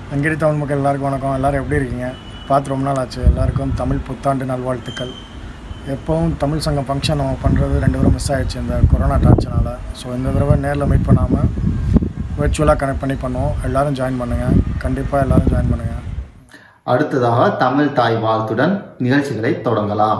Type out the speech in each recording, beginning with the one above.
வெங்கடி தமிழ் மக்கள் எல்லாருக்கும் வணக்கம் எல்லோரும் எப்படி இருக்கீங்க பார்த்து ரொம்ப நாள் ஆச்சு எல்லாருக்கும் தமிழ் புத்தாண்டு நல்வாழ்த்துக்கள் எப்போவும் தமிழ் சங்கம் ஃபங்க்ஷன் நம்ம பண்ணுறது ரெண்டு தடவை மிஸ் ஆயிடுச்சு இந்த கொரோனா டார்ச்சனால் ஸோ இந்த தடவை நேரில் மீட் பண்ணாமல் விர்ச்சுவலாக கனெக்ட் பண்ணி பண்ணுவோம் எல்லோரும் ஜாயின் பண்ணுங்கள் கண்டிப்பாக எல்லோரும் ஜாயின் பண்ணுங்கள் அடுத்ததாக தமிழ் தாய் வாழ்த்துடன் நிகழ்ச்சிகளை தொடங்கலாம்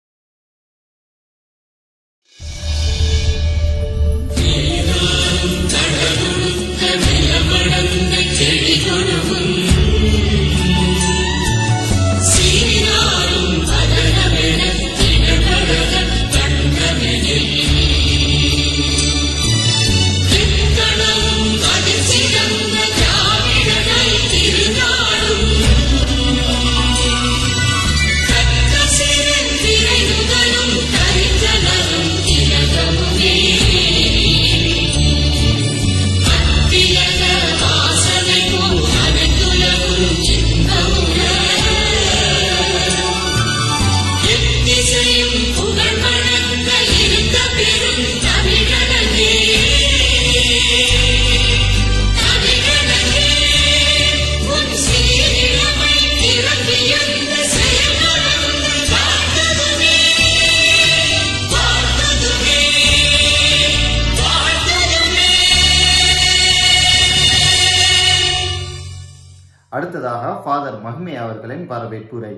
அடுத்ததாக ஃபாதர் மஹ்மே அவர்களின் வரவேற்புரை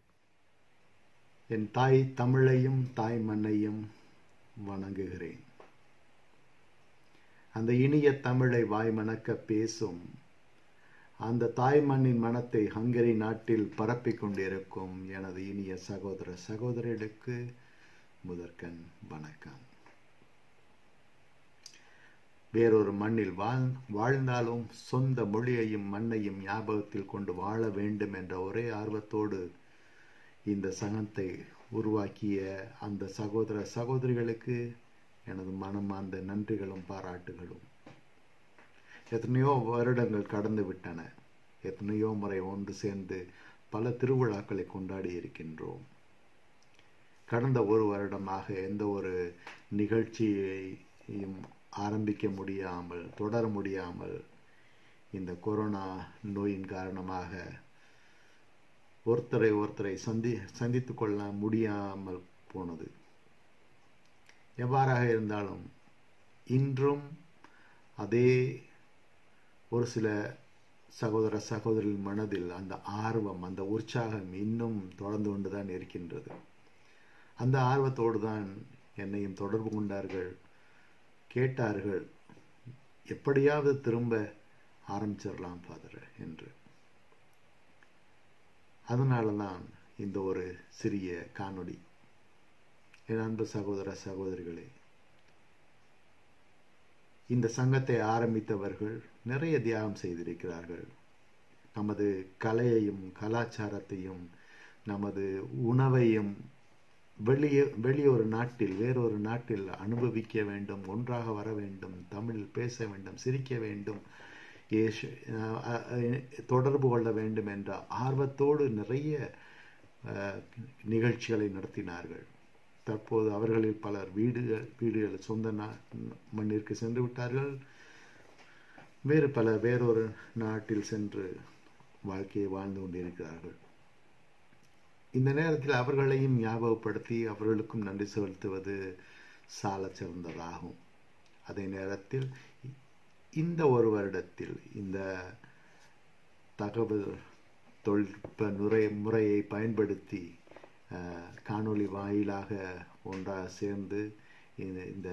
என் தாய் தமிழையும் தாய் மண்ணையும் வணங்குகிறேன் அந்த இனிய தமிழை வாய் மணக்க பேசும் அந்த தாய் மண்ணின் மனத்தை ஹங்கரி நாட்டில் பரப்பிக் கொண்டிருக்கும் எனது இனிய சகோதர சகோதரிகளுக்கு முதற்கண் வணக்கம் வேறொரு மண்ணில் வாழ் வாழ்ந்தாலும் சொந்த மொழியையும் மண்ணையும் ஞாபகத்தில் கொண்டு வாழ வேண்டும் என்ற ஒரே ஆர்வத்தோடு இந்த சங்கத்தை உருவாக்கிய அந்த சகோதர சகோதரிகளுக்கு எனது மனமார்ந்த நன்றிகளும் பாராட்டுகளும் எத்தனையோ வருடங்கள் கடந்து விட்டன எத்தனையோ முறை ஒன்று சேர்ந்து பல திருவிழாக்களை கொண்டாடி இருக்கின்றோம் கடந்த ஒரு வருடமாக எந்த ஒரு நிகழ்ச்சியையும் ஆரம்பிக்க முடியாமல் தொடர முடியாமல் இந்த கொரோனா நோயின் காரணமாக ஒருத்தரை ஒருத்தரை சந்தி சந்தித்து கொள்ள முடியாமல் போனது எவ்வாறாக இருந்தாலும் இன்றும் அதே ஒரு சில சகோதர சகோதரின் மனதில் அந்த ஆர்வம் அந்த உற்சாகம் இன்னும் தொடர்ந்து கொண்டுதான் இருக்கின்றது அந்த ஆர்வத்தோடு தான் என்னையும் தொடர்பு கொண்டார்கள் கேட்டார்கள் எப்படியாவது திரும்ப ஆரம்பிச்சிடலாம் ஃபாதர் என்று அதனால தான் இந்த ஒரு சிறிய காணொளி என் அன்பு சகோதர சகோதரிகளே இந்த சங்கத்தை ஆரம்பித்தவர்கள் நிறைய தியாகம் செய்திருக்கிறார்கள் நமது கலையையும் கலாச்சாரத்தையும் நமது உணவையும் வெளியே வெளியொரு நாட்டில் வேறொரு நாட்டில் அனுபவிக்க வேண்டும் ஒன்றாக வர வேண்டும் தமிழ் பேச வேண்டும் சிரிக்க வேண்டும் தொடர்பு கொள்ள வேண்டும் என்ற ஆர்வத்தோடு நிறைய நிகழ்ச்சிகளை நடத்தினார்கள் தற்போது அவர்களில் பலர் வீடுகள் வீடுகள் சொந்த மண்ணிற்கு சென்று விட்டார்கள் வேறு பல வேறொரு நாட்டில் சென்று வாழ்க்கையை வாழ்ந்து கொண்டிருக்கிறார்கள் இந்த நேரத்தில் அவர்களையும் ஞாபகப்படுத்தி அவர்களுக்கும் நன்றி செலுத்துவது சால சிறந்ததாகும் அதே நேரத்தில் இந்த ஒரு வருடத்தில் இந்த தகவல் தொழில்நுட்ப முறை முறையை பயன்படுத்தி காணொளி வாயிலாக ஒன்றாக சேர்ந்து இந்த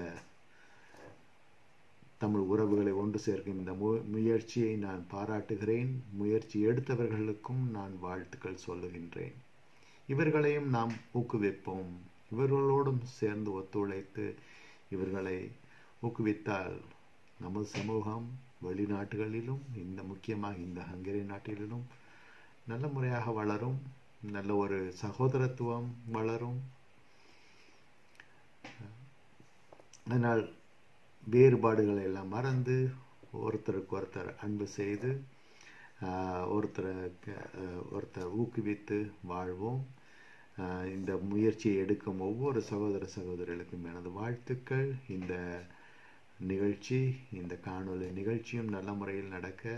தமிழ் உறவுகளை ஒன்று சேர்க்கும் இந்த மு முயற்சியை நான் பாராட்டுகிறேன் முயற்சி எடுத்தவர்களுக்கும் நான் வாழ்த்துக்கள் சொல்லுகின்றேன் இவர்களையும் நாம் ஊக்குவிப்போம் இவர்களோடும் சேர்ந்து ஒத்துழைத்து இவர்களை ஊக்குவித்தால் நமது சமூகம் வெளிநாட்டுகளிலும் இந்த முக்கியமாக இந்த ஹங்கேரி நாட்டிலும் நல்ல முறையாக வளரும் நல்ல ஒரு சகோதரத்துவம் வளரும் அதனால் வேறுபாடுகளை எல்லாம் மறந்து ஒருத்தருக்கு ஒருத்தர் அன்பு செய்து ஒருத்தரை ஒருத்தர் ஊக்குவித்து வாழ்வோம் இந்த முயற்சியை எடுக்கும் ஒவ்வொரு சகோதர சகோதரிகளுக்கும் எனது வாழ்த்துக்கள் இந்த நிகழ்ச்சி இந்த காணொளி நிகழ்ச்சியும் நல்ல முறையில் நடக்க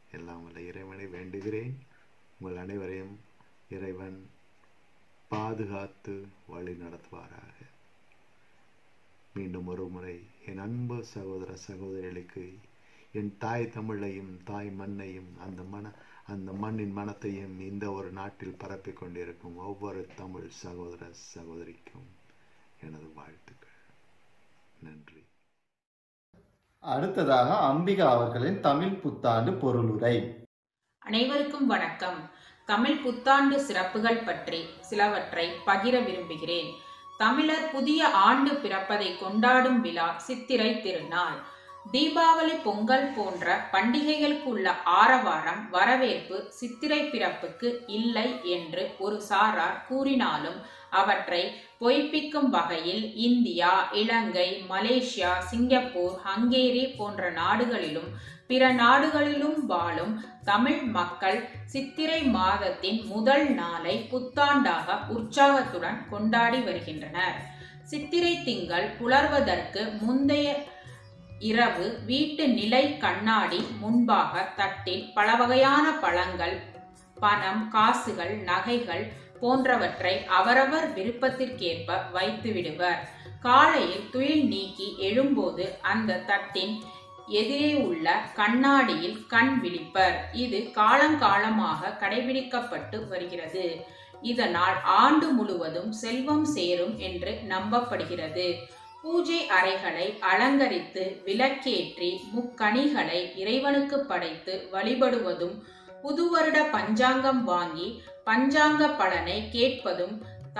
எல்லாம் வல்ல இறைவனை வேண்டுகிறேன் உங்கள் அனைவரையும் இறைவன் பாதுகாத்து வழி நடத்துவாராக மீண்டும் ஒரு முறை என் அன்பு சகோதர சகோதரிகளுக்கு என் தாய் தமிழையும் தாய் மண்ணையும் அந்த மன அந்த மண்ணின் மனத்தையும் இந்த ஒரு நாட்டில் பரப்பிக் கொண்டிருக்கும் ஒவ்வொரு தமிழ் சகோதர சகோதரிக்கும் எனது வாழ்த்துக்கள் நன்றி அடுத்ததாக அம்பிகா அவர்களின் தமிழ் புத்தாண்டு பொருளுரை அனைவருக்கும் வணக்கம் தமிழ் புத்தாண்டு சிறப்புகள் பற்றி சிலவற்றை பகிர விரும்புகிறேன் தமிழர் புதிய ஆண்டு பிறப்பதை கொண்டாடும் விழா சித்திரை திருநாள் தீபாவளி பொங்கல் போன்ற பண்டிகைகளுக்கு உள்ள ஆரவாரம் வரவேற்பு சித்திரை பிறப்புக்கு இல்லை என்று ஒரு சாரார் கூறினாலும் அவற்றை பொய்ப்பிக்கும் வகையில் India Ilangai Malaysia Singapore Hungary போன்ற நாடுகளிலும் பிற நாடுகளிலும் வாழும் தமிழ் மக்கள் சித்திரை மாதத்தின் முதல் நாளை புத்தாண்டாக உற்சாகத்துடன் கொண்டாடி வருகின்றனர் சித்திரை திங்கள் புலர்வதற்கு முந்தைய இரவு வீட்டு நிலை கண்ணாடி முன்பாக தட்டில் பல வகையான பழங்கள் பணம் காசுகள் நகைகள் போன்றவற்றை அவரவர் விருப்பத்திற்கேற்ப வைத்து விடுவர் காலையில் துயில் நீக்கி எழும்போது அந்த தட்டின் எதிரே உள்ள கண்ணாடியில் கண் விழிப்பர் இது காலங்காலமாக கடைபிடிக்கப்பட்டு வருகிறது இதனால் ஆண்டு முழுவதும் செல்வம் சேரும் என்று நம்பப்படுகிறது பூஜை அறைகளை அலங்கரித்து விளக்கேற்றி முக்கணிகளை இறைவனுக்கு படைத்து வழிபடுவதும் புது வருட பஞ்சாங்கம் வாங்கி பஞ்சாங்க பலனை கேட்பதும்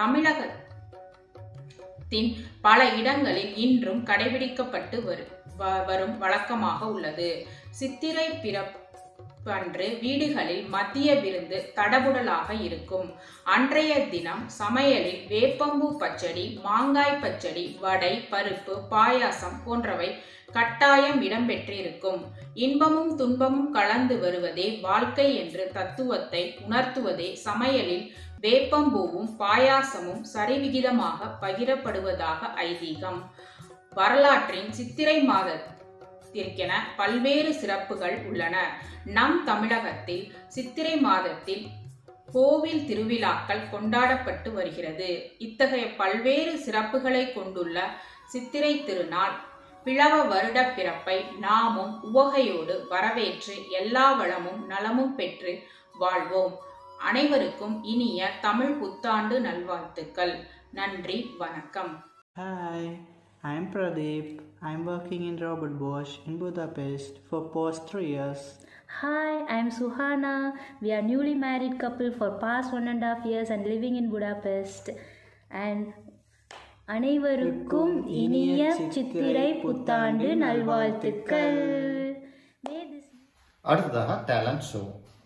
தமிழகத்தின் பல இடங்களில் இன்றும் கடைபிடிக்கப்பட்டு வரு வ- வரும் வழக்கமாக உள்ளது சித்திரை பிறப்பன்று வீடுகளில் மதிய விருந்து தடபுடலாக இருக்கும் அன்றைய தினம் சமையலில் வேப்பம்பூ பச்சடி மாங்காய் பச்சடி வடை பருப்பு பாயாசம் போன்றவை கட்டாயம் இடம்பெற்றிருக்கும் இன்பமும் துன்பமும் கலந்து வருவதே வாழ்க்கை என்று தத்துவத்தை உணர்த்துவதே சமையலில் வேப்பம்பூவும் பாயாசமும் சரிவிகிதமாக பகிரப்படுவதாக ஐதீகம் வரலாற்றின் சித்திரை மாதத்திற்கென பல்வேறு சிறப்புகள் உள்ளன நம் தமிழகத்தில் சித்திரை மாதத்தில் கோவில் திருவிழாக்கள் கொண்டாடப்பட்டு வருகிறது இத்தகைய பல்வேறு சிறப்புகளை கொண்டுள்ள சித்திரை திருநாள் பிளவ வருட பிறப்பை நாமும் உவகையோடு வரவேற்று எல்லா வளமும் நலமும் பெற்று வாழ்வோம் அனைவருக்கும் இனிய தமிழ் புத்தாண்டு நல்வாழ்த்துக்கள் நன்றி வணக்கம் Hi, I'm Pradeep. I'm working in Robert Bosch in Budapest for past three years. Hi, I'm Suhana. We are newly married couple for past one and a half years and living in Budapest. And அனைவருக்கும் இனிய சித்திரை புத்தாண்டு நல்வாழ்த்துக்கள் May this அடுத்ததாக talent show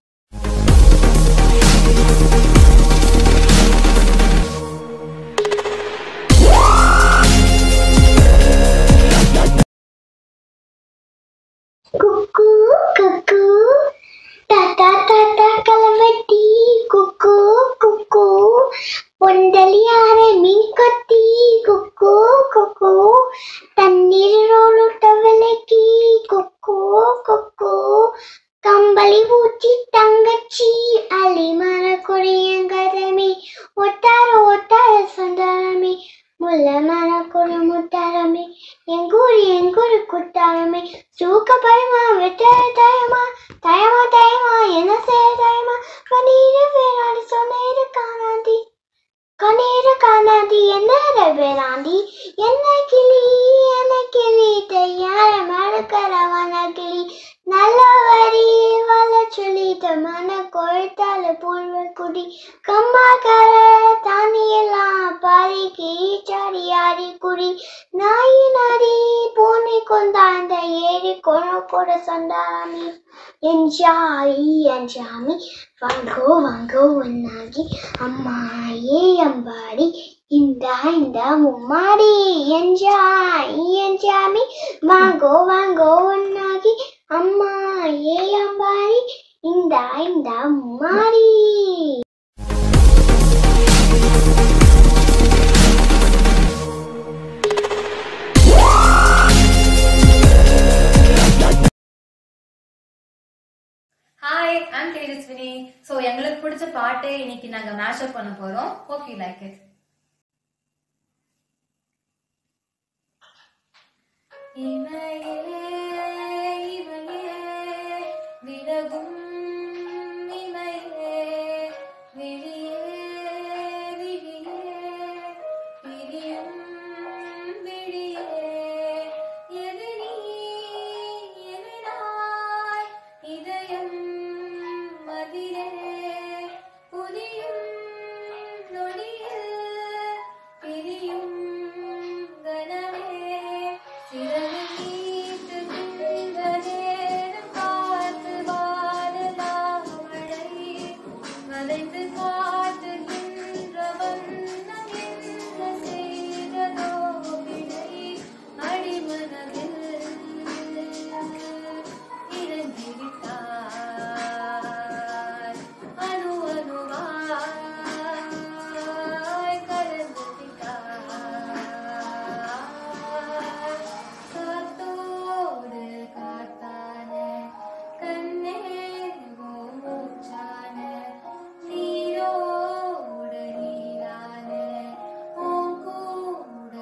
குக்கு குக்கு டாடா டாடா கலவட்டி குக்கு குக்கு பொண்டலியாரே மீன் கொத்தி குக்கு குக்கு தண்ணீரோடு தவளைக்கி குக்கு குக்கு கம்பளி ஊற்றி தங்கச்சி அலிமர குறையங்கரமே ஒட்டார ஒட்டார சுந்தரமே முல்ல மர குரு முத்தாரமே எங்கூரு எங்கூரு குட்டாரமே சூக்க பயமா வெட்ட தயமா தயமா தயமா என்ன செய்ய தயமா கண்ணீரு வேறாடி சொன்னீரு காணாதி கண்ணீரு காணாதி என்ன வேறாண்டி என்ன கிளி என்ன கிளி தையார மறுக்கரவன கிளி நல்ல வரி வள சொல்லிட்ட மன கொழுத்தால பூர்வ குடி கம்மாக்கர தானியெல்லாம் பாரி கீச்சாடி ஆடி குடி நாய் நரி பூனை கொண்டாந்த ஏறி கொண கூட சொந்தாமி என்ஜாய் என்ஜாமி வாங்கோ வாங்கோ ஒன்னாகி அம்மாயே அம்பாடி இந்த இந்த மும்மாடி என்ஜாய் என்ஜாமி வாங்கோ வாங்கோ ஒன்னாகி அம்மா ஏ அம்பாடி இந்த இந்த மும்மாடி ஹாய் ஐம் தேஜஸ்வினி ஸோ எங்களுக்கு பிடிச்ச பாட்டு இன்னைக்கு நாங்க மேஷப் பண்ண போறோம் ஹோப் யூ லைக் இட் இமையே இமையே விலகும் இமையே விழியே விழியே பிரியும் விழியே எது நீ எது நாய் இதயம் மதிரே புதியும் நொடியில் பிரியும் கனவே சிறகு நீட்டுகின்ற நேரம் பார்த்து வாழலாம் மழை வளைந்து காட்டுகின்ற வண்ணம் என்ன செய்ததோ விடை அடிமனதில் இறங்கி விட்டார் அணு அணுவாய் கலந்து விட்டார் காத்தோடு காத்தான கண்ணே மூச்சான நீரோடு நீரான உன் கூட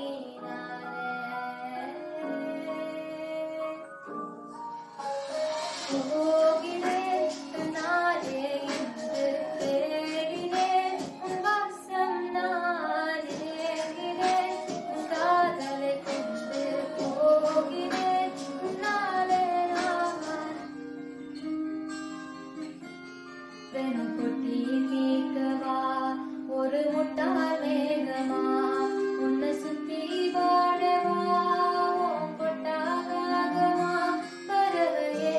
மீனான போகிறேன் நாளே இன்று தேடினேன் உன் வாசம் நான் ஏகினேன் உன் காதலை கொண்டு போகிறேன் நாளே நான் வெறும் கொட்டி தீர்க்கவா ஒரு முட்டாள் மேகமா உன்னை சுத்தி வாழவா உன் கொட்டாகமா பறவையே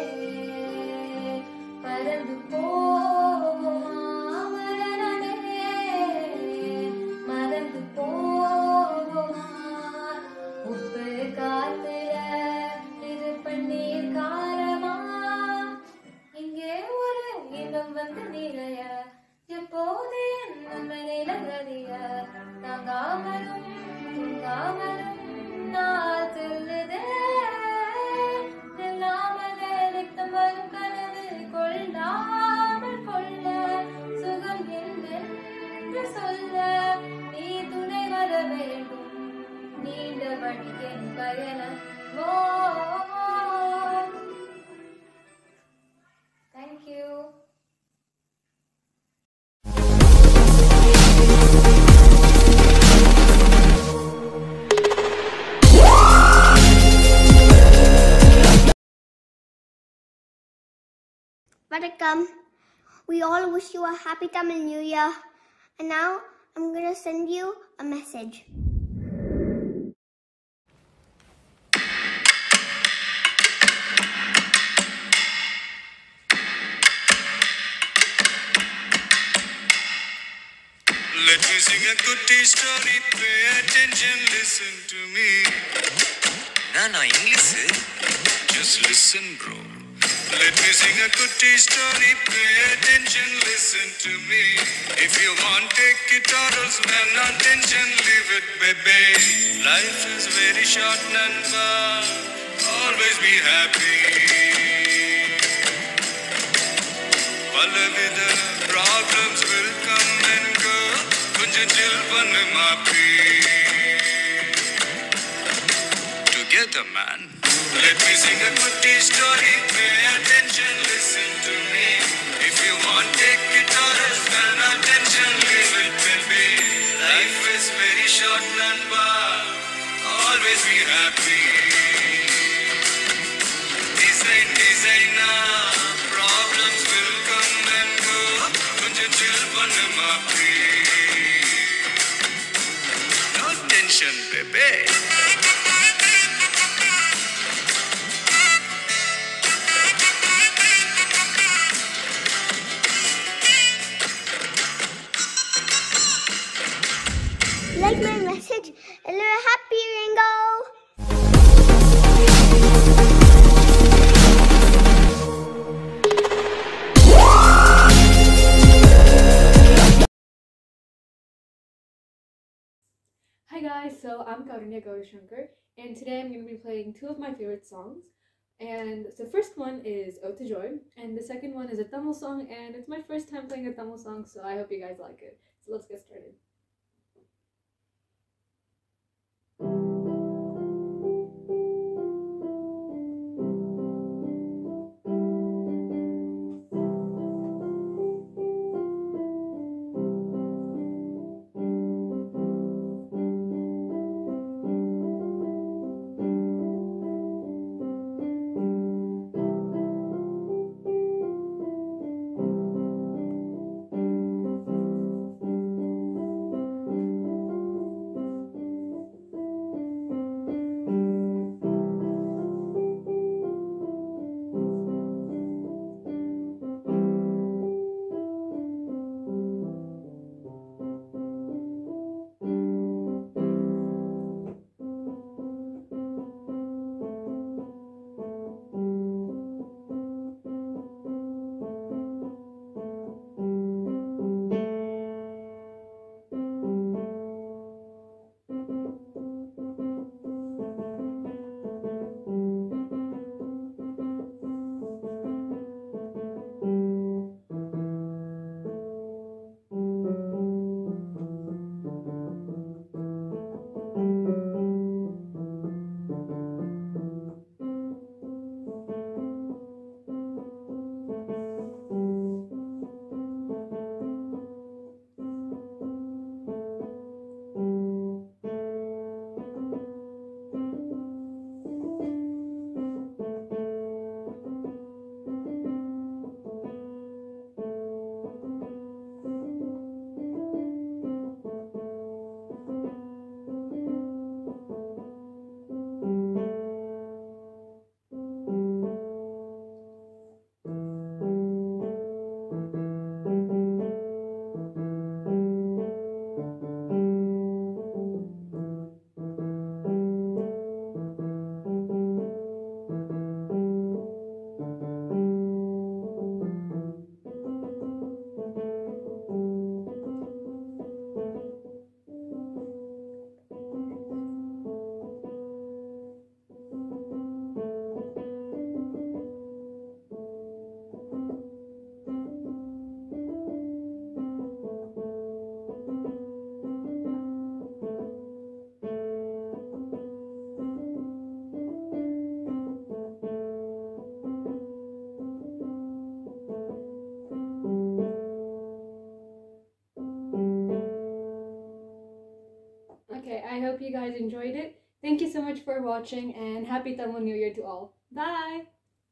பறந்து போகுமா மரணமே மறந்து போகுமா உப்பு காத்துல இது பன்னீர் காரமா இங்கே ஒரு இனம் வந்து நிறைய எப்போது நம்ம நிலவரிய தாங்காமலும் தூங்காமலும் நாள் செல்லுதே நில்லாமலே நித்தம் வரும் கனவு கொள்ளாமல் கொள்ள சுகம் என்று சொல்ல நீ துணை வர வேண்டும் நீண்ட வழி என் பயணம் ஓ Thank you. Vanakkam. We all wish you a happy Tamil New Year. And now I'm going to send you a message. Let me sing a goodie story. Pay attention, listen to me. நானா English Just listen, bro. Let me sing a goodie story. Pay attention, listen to me. If you want, take it or else, man, attention, leave it, baby. Life is very short, Nanda. Always be happy. பலவித problems will come and go. கொஞ்சம் chill பண்ணு மாப்பி. Together, man. Let me sing a goodie story. Pay attention, listen to me. If you want, take it or else, man, attention, leave it, baby. Life is very short, Nanda. Always be happy. Design, designer. Problems will come and go. கொஞ்சம் chill பண்ணு மாப்பி. No tension, baby. Like my message and live a happy Ringo. Hi guys, so I'm Karunya Gaurashankar and today I'm going to be playing two of my favorite songs And the first one is Ode to Joy, and the second one is a Tamil song, and it's my first time playing a Tamil song, so I hope you guys like it. So let's get started. Okay, I hope you guys enjoyed it. Thank you so much for watching and happy Tamil New Year to all. Bye!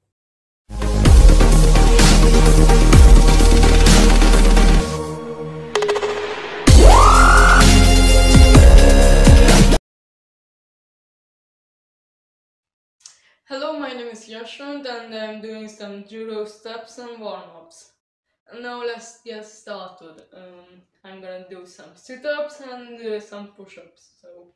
Hello, my name is Yashwant and I'm doing some judo steps and warm-ups. Now let's get started. Um, I'm gonna do some sit-ups and uh, some push-ups. So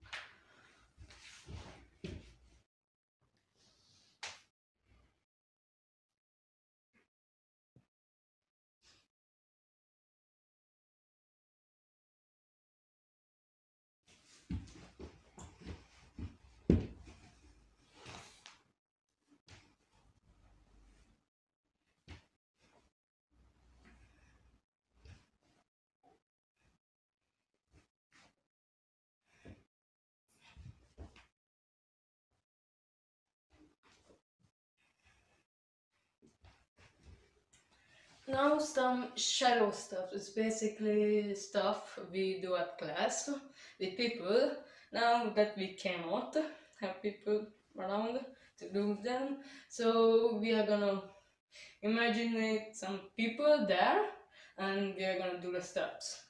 now some shallow stuff. It's basically stuff we do at class with people. Now that we cannot have people around to do them, so we are gonna imagine some people there, and we are gonna do the steps.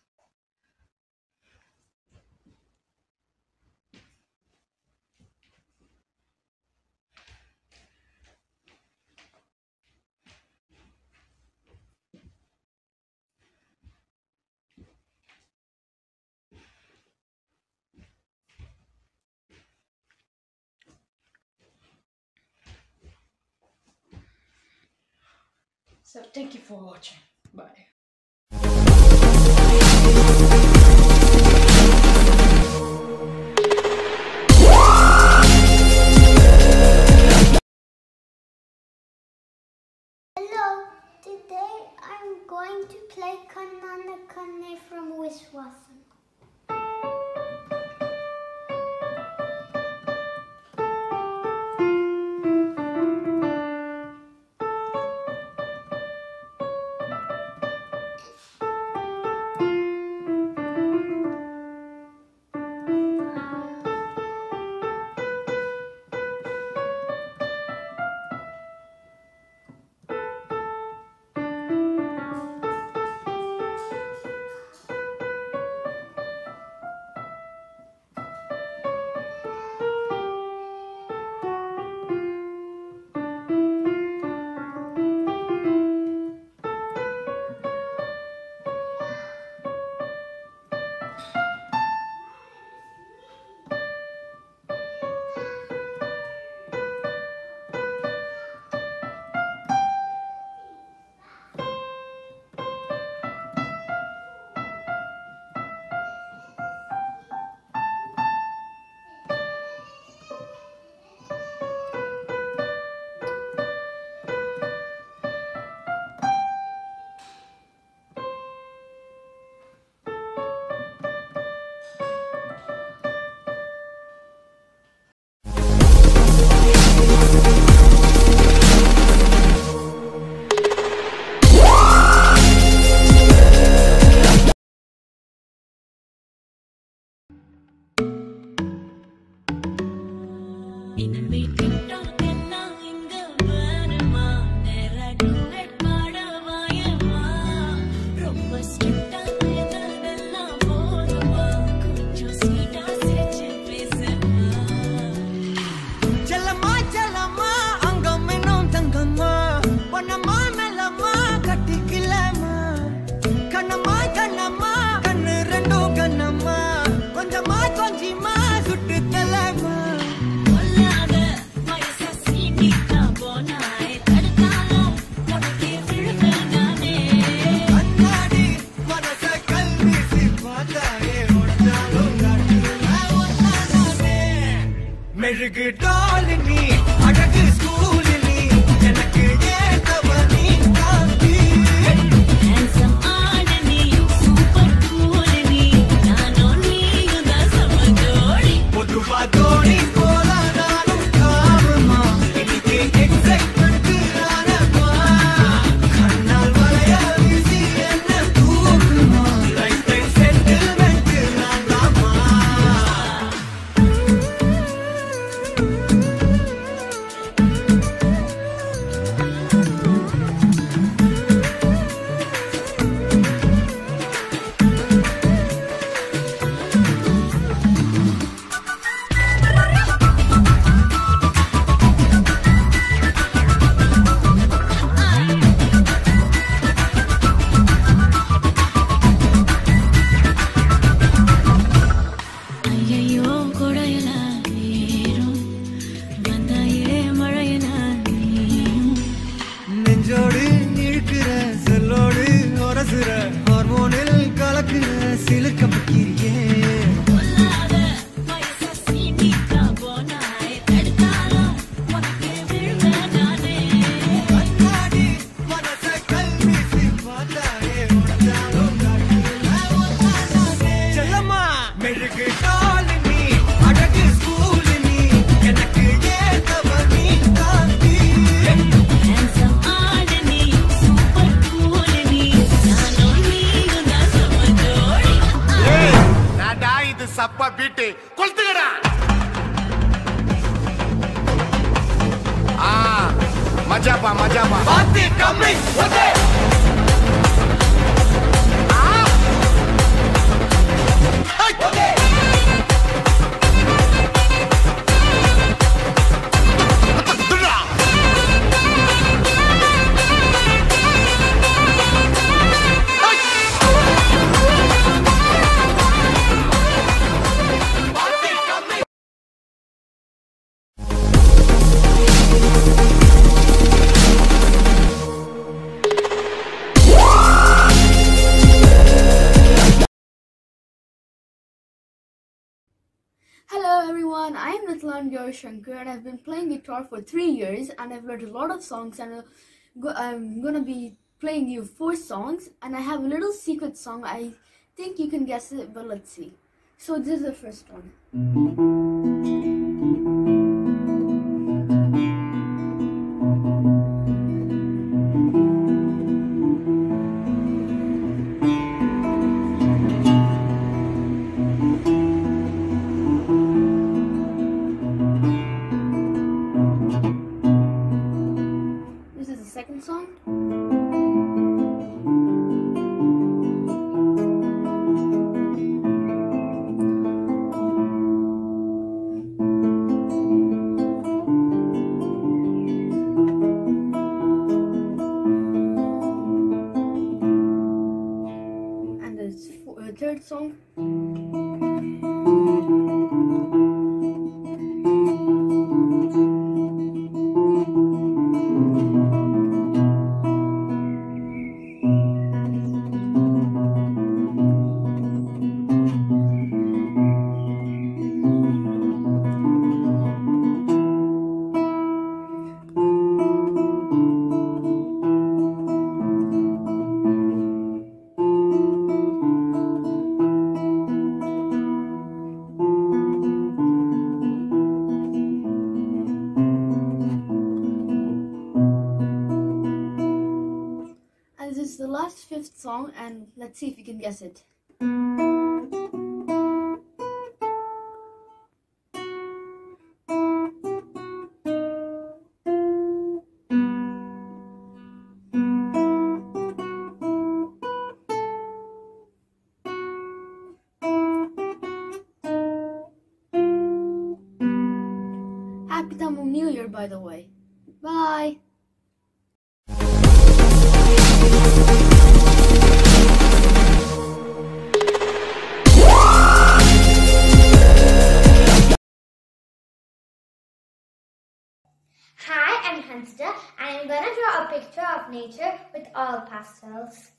So thank you for watching. Bye. Today I'm going to play Kanana Kane from Wiswasan. செல்லம்மா செல்லம்மா அங்கம் இன்னும் தங்கம்மா பொன்னம்மா மெல்லம்மா கட்டிக்கலாமா கண்ணம்மா கண்ணம்மா கண்ணு ரெண்டும் கண்ணம்மா கொஞ்சமா கொஞ்சிமா சுட்டு தலமா கண்ணாடி மனச கல்வீசி பார்த்தாயே உடஞ்சாலும் காட்டுல ஒன்னானே மெழுகு டால் நீ அழகு ஸ்கூல் நீ எனக்கு ஏத்தவ நீ காந்தி பொதுவா தோணி போல நானும் காவமா இன்னைக்கு எக்ஸைட்மெண்ட் ஆனமா கண்ணால் வளைய வீசி என்ன தூக்குமா லைஃப் டைம் செட்டில்மெண்ட் நான் தாமா ஐயையோ கொடையல ஏறும் வந்தாயே மழையல நீயும் நெஞ்சோடு இழுக்கிற செல்லோடு உரசுற ஹார்மோனில் கலக்குற சிலுக்க பக்கிரியே கண்ணாடி மனச கல்வீசி பார்த்தாயே உடஞ்சாலும் காட்டுல ஒன்னானே. செல்லம்மா மெழுகு டால் நீ அழகு ஸ்கூல் நீ எனக்கு ஏத்தவ நீ காந்தி நாடா இது சப்பா பீட்டு கொளுத்துக்கடா ஆ மஜாப்பா மஜாப்பா பாத்தி கம்மி ஒதே Hello everyone, I am Ritlan Shankar and I've been playing guitar for three years and I've learned a lot of songs and uh, go- I'm gonna be playing you four songs, and I have a little secret song. I think you can guess it, but let's see. So this is the first one. This is the second song. And the f- uh, third song. And this is the last fifth song, and let's see if you can guess it. Happy Tamil New Year, by the way. Bye. Hi, I'm Hansda, and I'm gonna draw a picture of nature with all pastels.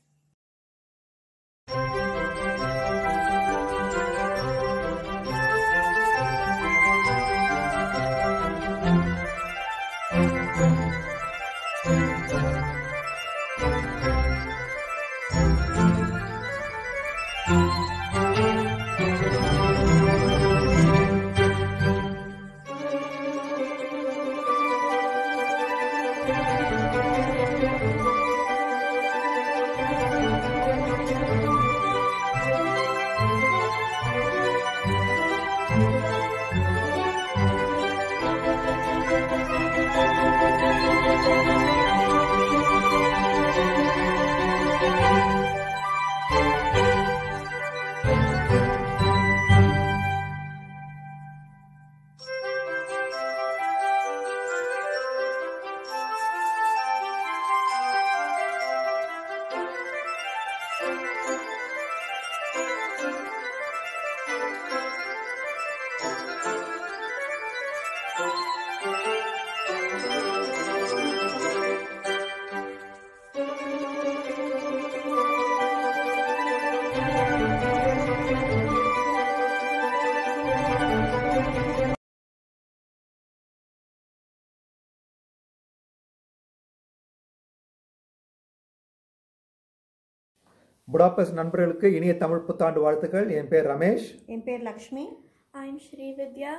Budapest நண்பர்களுக்கு இனிய தமிழ் புத்தாண்டு வாழ்த்துக்கள் என் பேர் ரமேஷ் என் பேர் Lakshmi I'm Shri Vidya.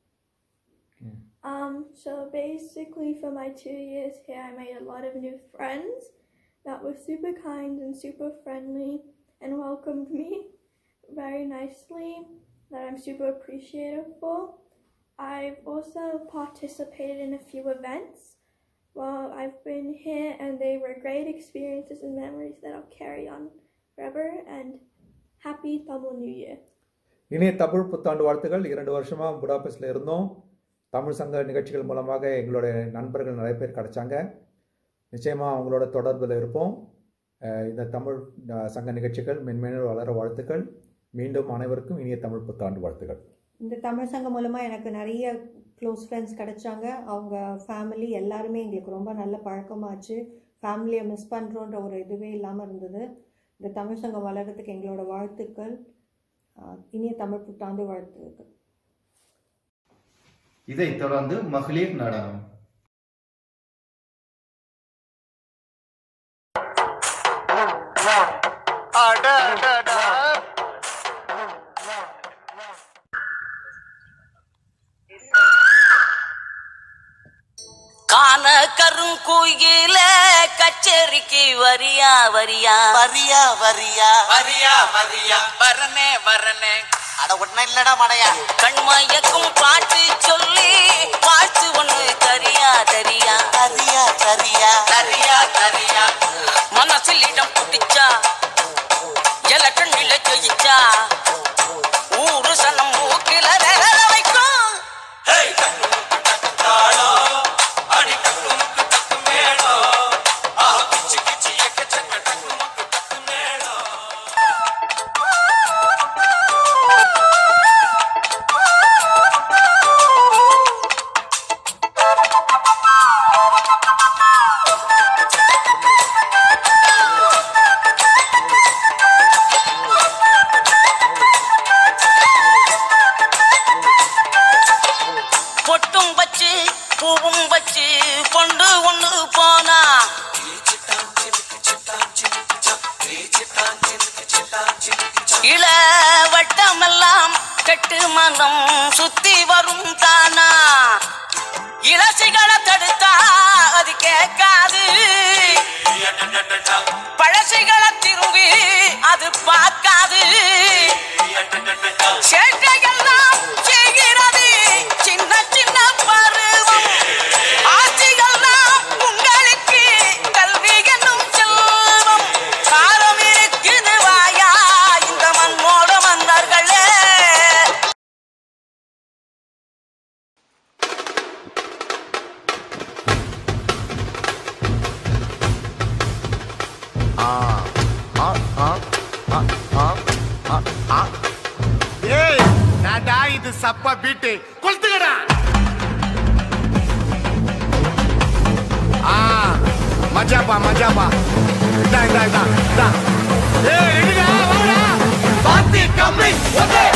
Um, so basically, for my two years here, I made a lot of new friends that were super kind and super friendly and welcomed me very nicely, that I'm super appreciative for. I've also participated in a few events while I've been here, and they were great experiences and memories that I'll carry on forever. And happy Tamil New Year! இனிய தமிழ் புத்தாண்டு வாழ்த்துக்கள் இரண்டு வருஷமாக புடாபெஸ்டில் இருந்தோம் தமிழ் சங்க நிகழ்ச்சிகள் மூலமாக எங்களுடைய நண்பர்கள் நிறைய பேர் கிடைச்சாங்க நிச்சயமாக அவங்களோட தொடர்பில் இருப்போம் அஹ் இந்த தமிழ் அஹ், சங்க நிகழ்ச்சிகள் மென்மேலும் வளர வாழ்த்துக்கள் மீண்டும் அனைவருக்கும் இனிய தமிழ் புத்தாண்டு வாழ்த்துக்கள் இந்த தமிழ் சங்கம் மூலமாக எனக்கு நிறைய க்ளோஸ் ஃப்ரெண்ட்ஸ் கிடைச்சாங்க அவங்க ஃபேமிலி எல்லாருமே எங்களுக்கு ரொம்ப நல்ல பழக்கமாச்சு ஃபேமிலியை மிஸ் பண்ணுறோன்ற ஒரு இதுவே இல்லாமல் இருந்தது இந்த தமிழ் சங்கம் வளர்கிறதுக்கு எங்களோட வாழ்த்துக்கள் ஆஹ் இனிய தமிழ் புத்தாண்டு வாழ்த்துக்கள் இதைத் தொடர்ந்து மகளிர் நடனம் காண கருங்குயில கச்சேரிக்கு வரியா வரியா வரியா வரியா வரியா வரியா வரனே வரனே அட ஒன்னும் இல்லடா மடையா கண்மயக்கும் பாட்டு சொல்லி வாழ்த்து ஒண்ணு தரியா தரியா தரியா தரியா தரியா தரியா மனசில் இடம் பிடிச்சா எல கண்ணில ஜெயிச்சா ஊரு சனம் மூக்கில ரேல வைக்கும் பொட்டும் வச்சு பூவும் வச்சு பொண்டு ஒண்ணு போனா இள வட்டமெல்லாம் கெட்டு மனம் சுத்தி வரும் தானா இளசிகளை தடுத்தா அது கேட்காது பழசிகளை திரும்பி அது பார்க்காது சேட்டையெல்லாம் செய்கிறது சின்ன சின்ன பருவம் ஆட்சிகள்லாம் உங்களுக்கு கல்வி என்னும் செல்வம் காலம் இருக்குது வாயா இந்த மண்ணோட மன்னர்களே ஆ ஆ ஆ ஆ ஆ ஆ ஆ ஏய் நாடா இது சப்பா பீட்டு கொளுத்துக்கடா ஆ மஜாப்பா மஜாப்பா இதா இதா இதா இதா ஏய் ரெடிடா வாடா பாத்தி கம்மி ஓகே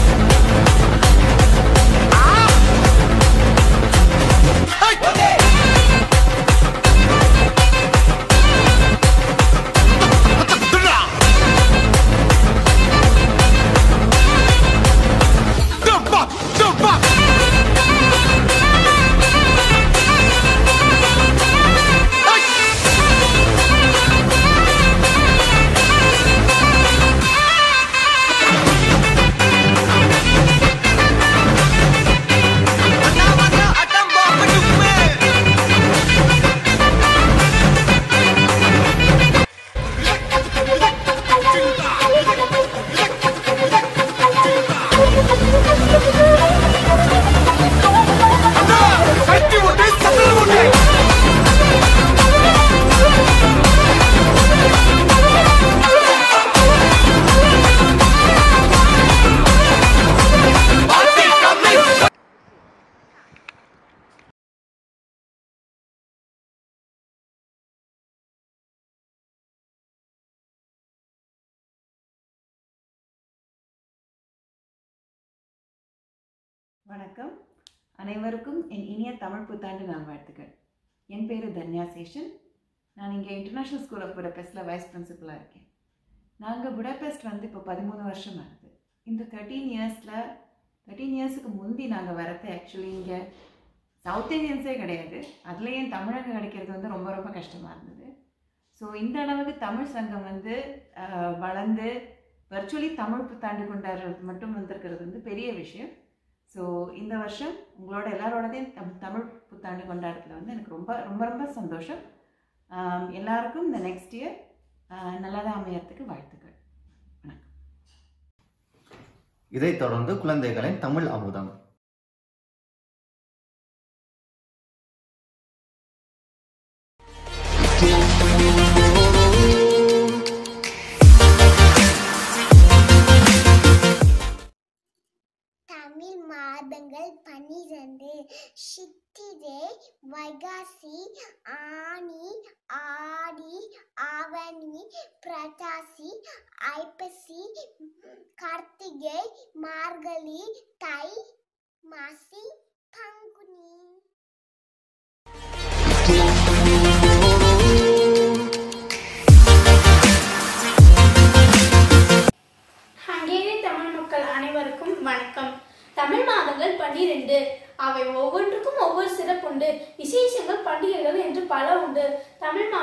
வணக்கம் அனைவருக்கும் என் இனிய தமிழ் புத்தாண்டு நல்வாழ்த்துக்கள் என் பேர் தன்யா சேஷன் நான் இங்கே இன்டர்நேஷ்னல் ஸ்கூல் ஆஃப் புடபெஸ்டில் வைஸ் பிரின்சிபலாக இருக்கேன் நாங்கள் புடபெஸ்ட் வந்து இப்போ பதிமூணு வருஷம் ஆகுது இந்த தேர்ட்டீன் இயர்ஸில் தேர்ட்டீன் இயர்ஸுக்கு முந்தி நாங்கள் வரது ஆக்சுவலி இங்கே சவுத் இந்தியன்ஸே கிடையாது அதுலேயும் தமிழங்க கிடைக்கிறது வந்து ரொம்ப ரொம்ப கஷ்டமாக இருந்தது ஸோ இந்த அளவுக்கு தமிழ் சங்கம் வந்து ஆஹ், வளர்ந்து வர்ச்சுவலி தமிழ் புத்தாண்டு கொண்டாடுறது மட்டும் வந்திருக்கிறது வந்து பெரிய விஷயம் ஸோ இந்த வருஷம் உங்களோட எல்லாரோடதையும் தம் தமிழ் புத்தாண்டு கொண்டாடுறதுல வந்து எனக்கு ரொம்ப ரொம்ப ரொம்ப சந்தோஷம் ஆம், எல்லாருக்கும் இந்த நெக்ஸ்ட் இயர் நல்லதாக அமையறதுக்கு வாழ்த்துக்கள் இதைத் தொடர்ந்து குழந்தைகளின் தமிழ் அமுதம் தமிழ் மாதங்கள் பன்னிரண்டு சித்திரை வைகாசி ஆனி ஆடி ஆவணி புரட்டாசி ஐப்பசி கார்த்திகை மார்கழி தை மாசி பங்குனி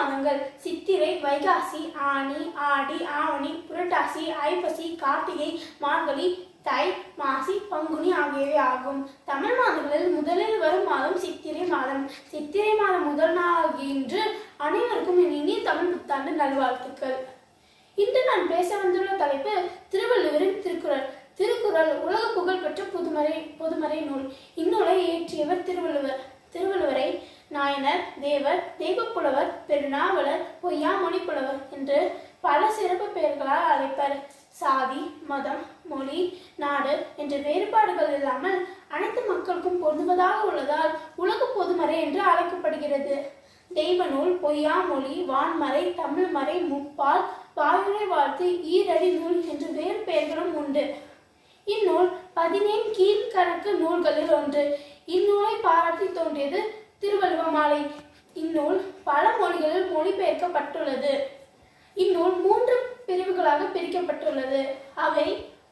மாதங்கள் சித்திரை வைகாசி ஆனி ஆடி ஆவணி புரட்டாசி ஐப்பசி கார்த்திகை மார்கழி தை மாசி பங்குனி ஆகியவை ஆகும் தமிழ் மாதங்களில் முதலில் வரும் மாதம் சித்திரை மாதம் சித்திரை மாதம் முதல் நாளாகிய இன்று அனைவருக்கும் என் இனிய தமிழ் புத்தாண்டு நல்வாழ்த்துக்கள் இன்று நான் பேச வந்துள்ள தலைப்பு திருவள்ளுவரின் திருக்குறள் திருக்குறள் உலக புகழ்பெற்ற புதுமறை பொதுமறை நூல் இந்நூலை இயற்றியவர் திருவள்ளுவர் திருவள்ளுவரை நாயனர் தேவர் தெய்வப்புலவர் பெருநாவலர் பொய்யாமொழி புலவர் என்று பல சிறப்பு பெயர்களால் அழைப்பர் சாதி மதம் மொழி நாடு என்ற வேறுபாடுகள் இல்லாமல் அனைத்து மக்களுக்கும் பொருந்துவதாக உள்ளதால் உலக பொதுமறை என்று அழைக்கப்படுகிறது தெய்வ நூல் பொய்யாமொழி வான்மறை தமிழ்மறை முப்பால் பாயுரை வாழ்த்து ஈரடி நூல் என்று வேறு பெயர்களும் உண்டு இந்நூல் பதினேழு கீழ்கணக்கு நூல்களில் ஒன்று இந்நூலை பாராட்டி தோன்றியது திருவள்ளுவ மாலை இந்நூல் பல மொழிகளில் மொழிபெயர்க்கப்பட்டுள்ளது இந்நூல் மூன்று பிரிவுகளாக பிரிக்கப்பட்டுள்ளது அவை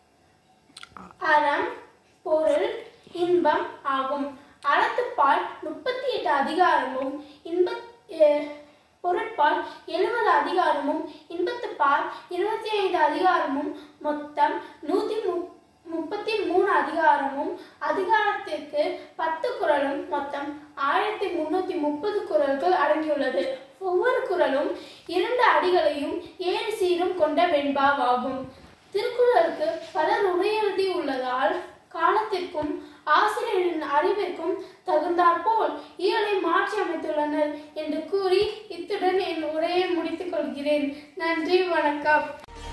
அறம் பொருள் இன்பம் ஆகும் அறத்துப்பால் முப்பத்தி எட்டு அதிகாரமும் இன்ப அஹ், பொருட்பால் எழுபது அதிகாரமும் இன்பத்துப்பால் இருபத்தி ஐந்து அதிகாரமும் மொத்தம் நூத்தி முப் முப்பத்தி மூணு அதிகாரமும் அதிகாரத்திற்கு பத்து குறளும் மொத்தம் ஆயிரத்தி முன்னூத்தி முப்பது குறள்கள் அடங்கியுள்ளது ஒவ்வொரு குறளும் இரண்டு அடிகளையும் ஏழு சீரும் கொண்ட வெண்பாவாகும் திருக்குறளுக்கு பலர் உரையெழுதி உள்ளதால் காலத்திற்கும் ஆசிரியரின் அறிவிற்கும் தகுந்தாற்போல் இயலை மாற்றி அமைத்துள்ளனர் என்று கூறி இத்துடன் என் உரையை முடித்துக் கொள்கிறேன் நன்றி வணக்கம்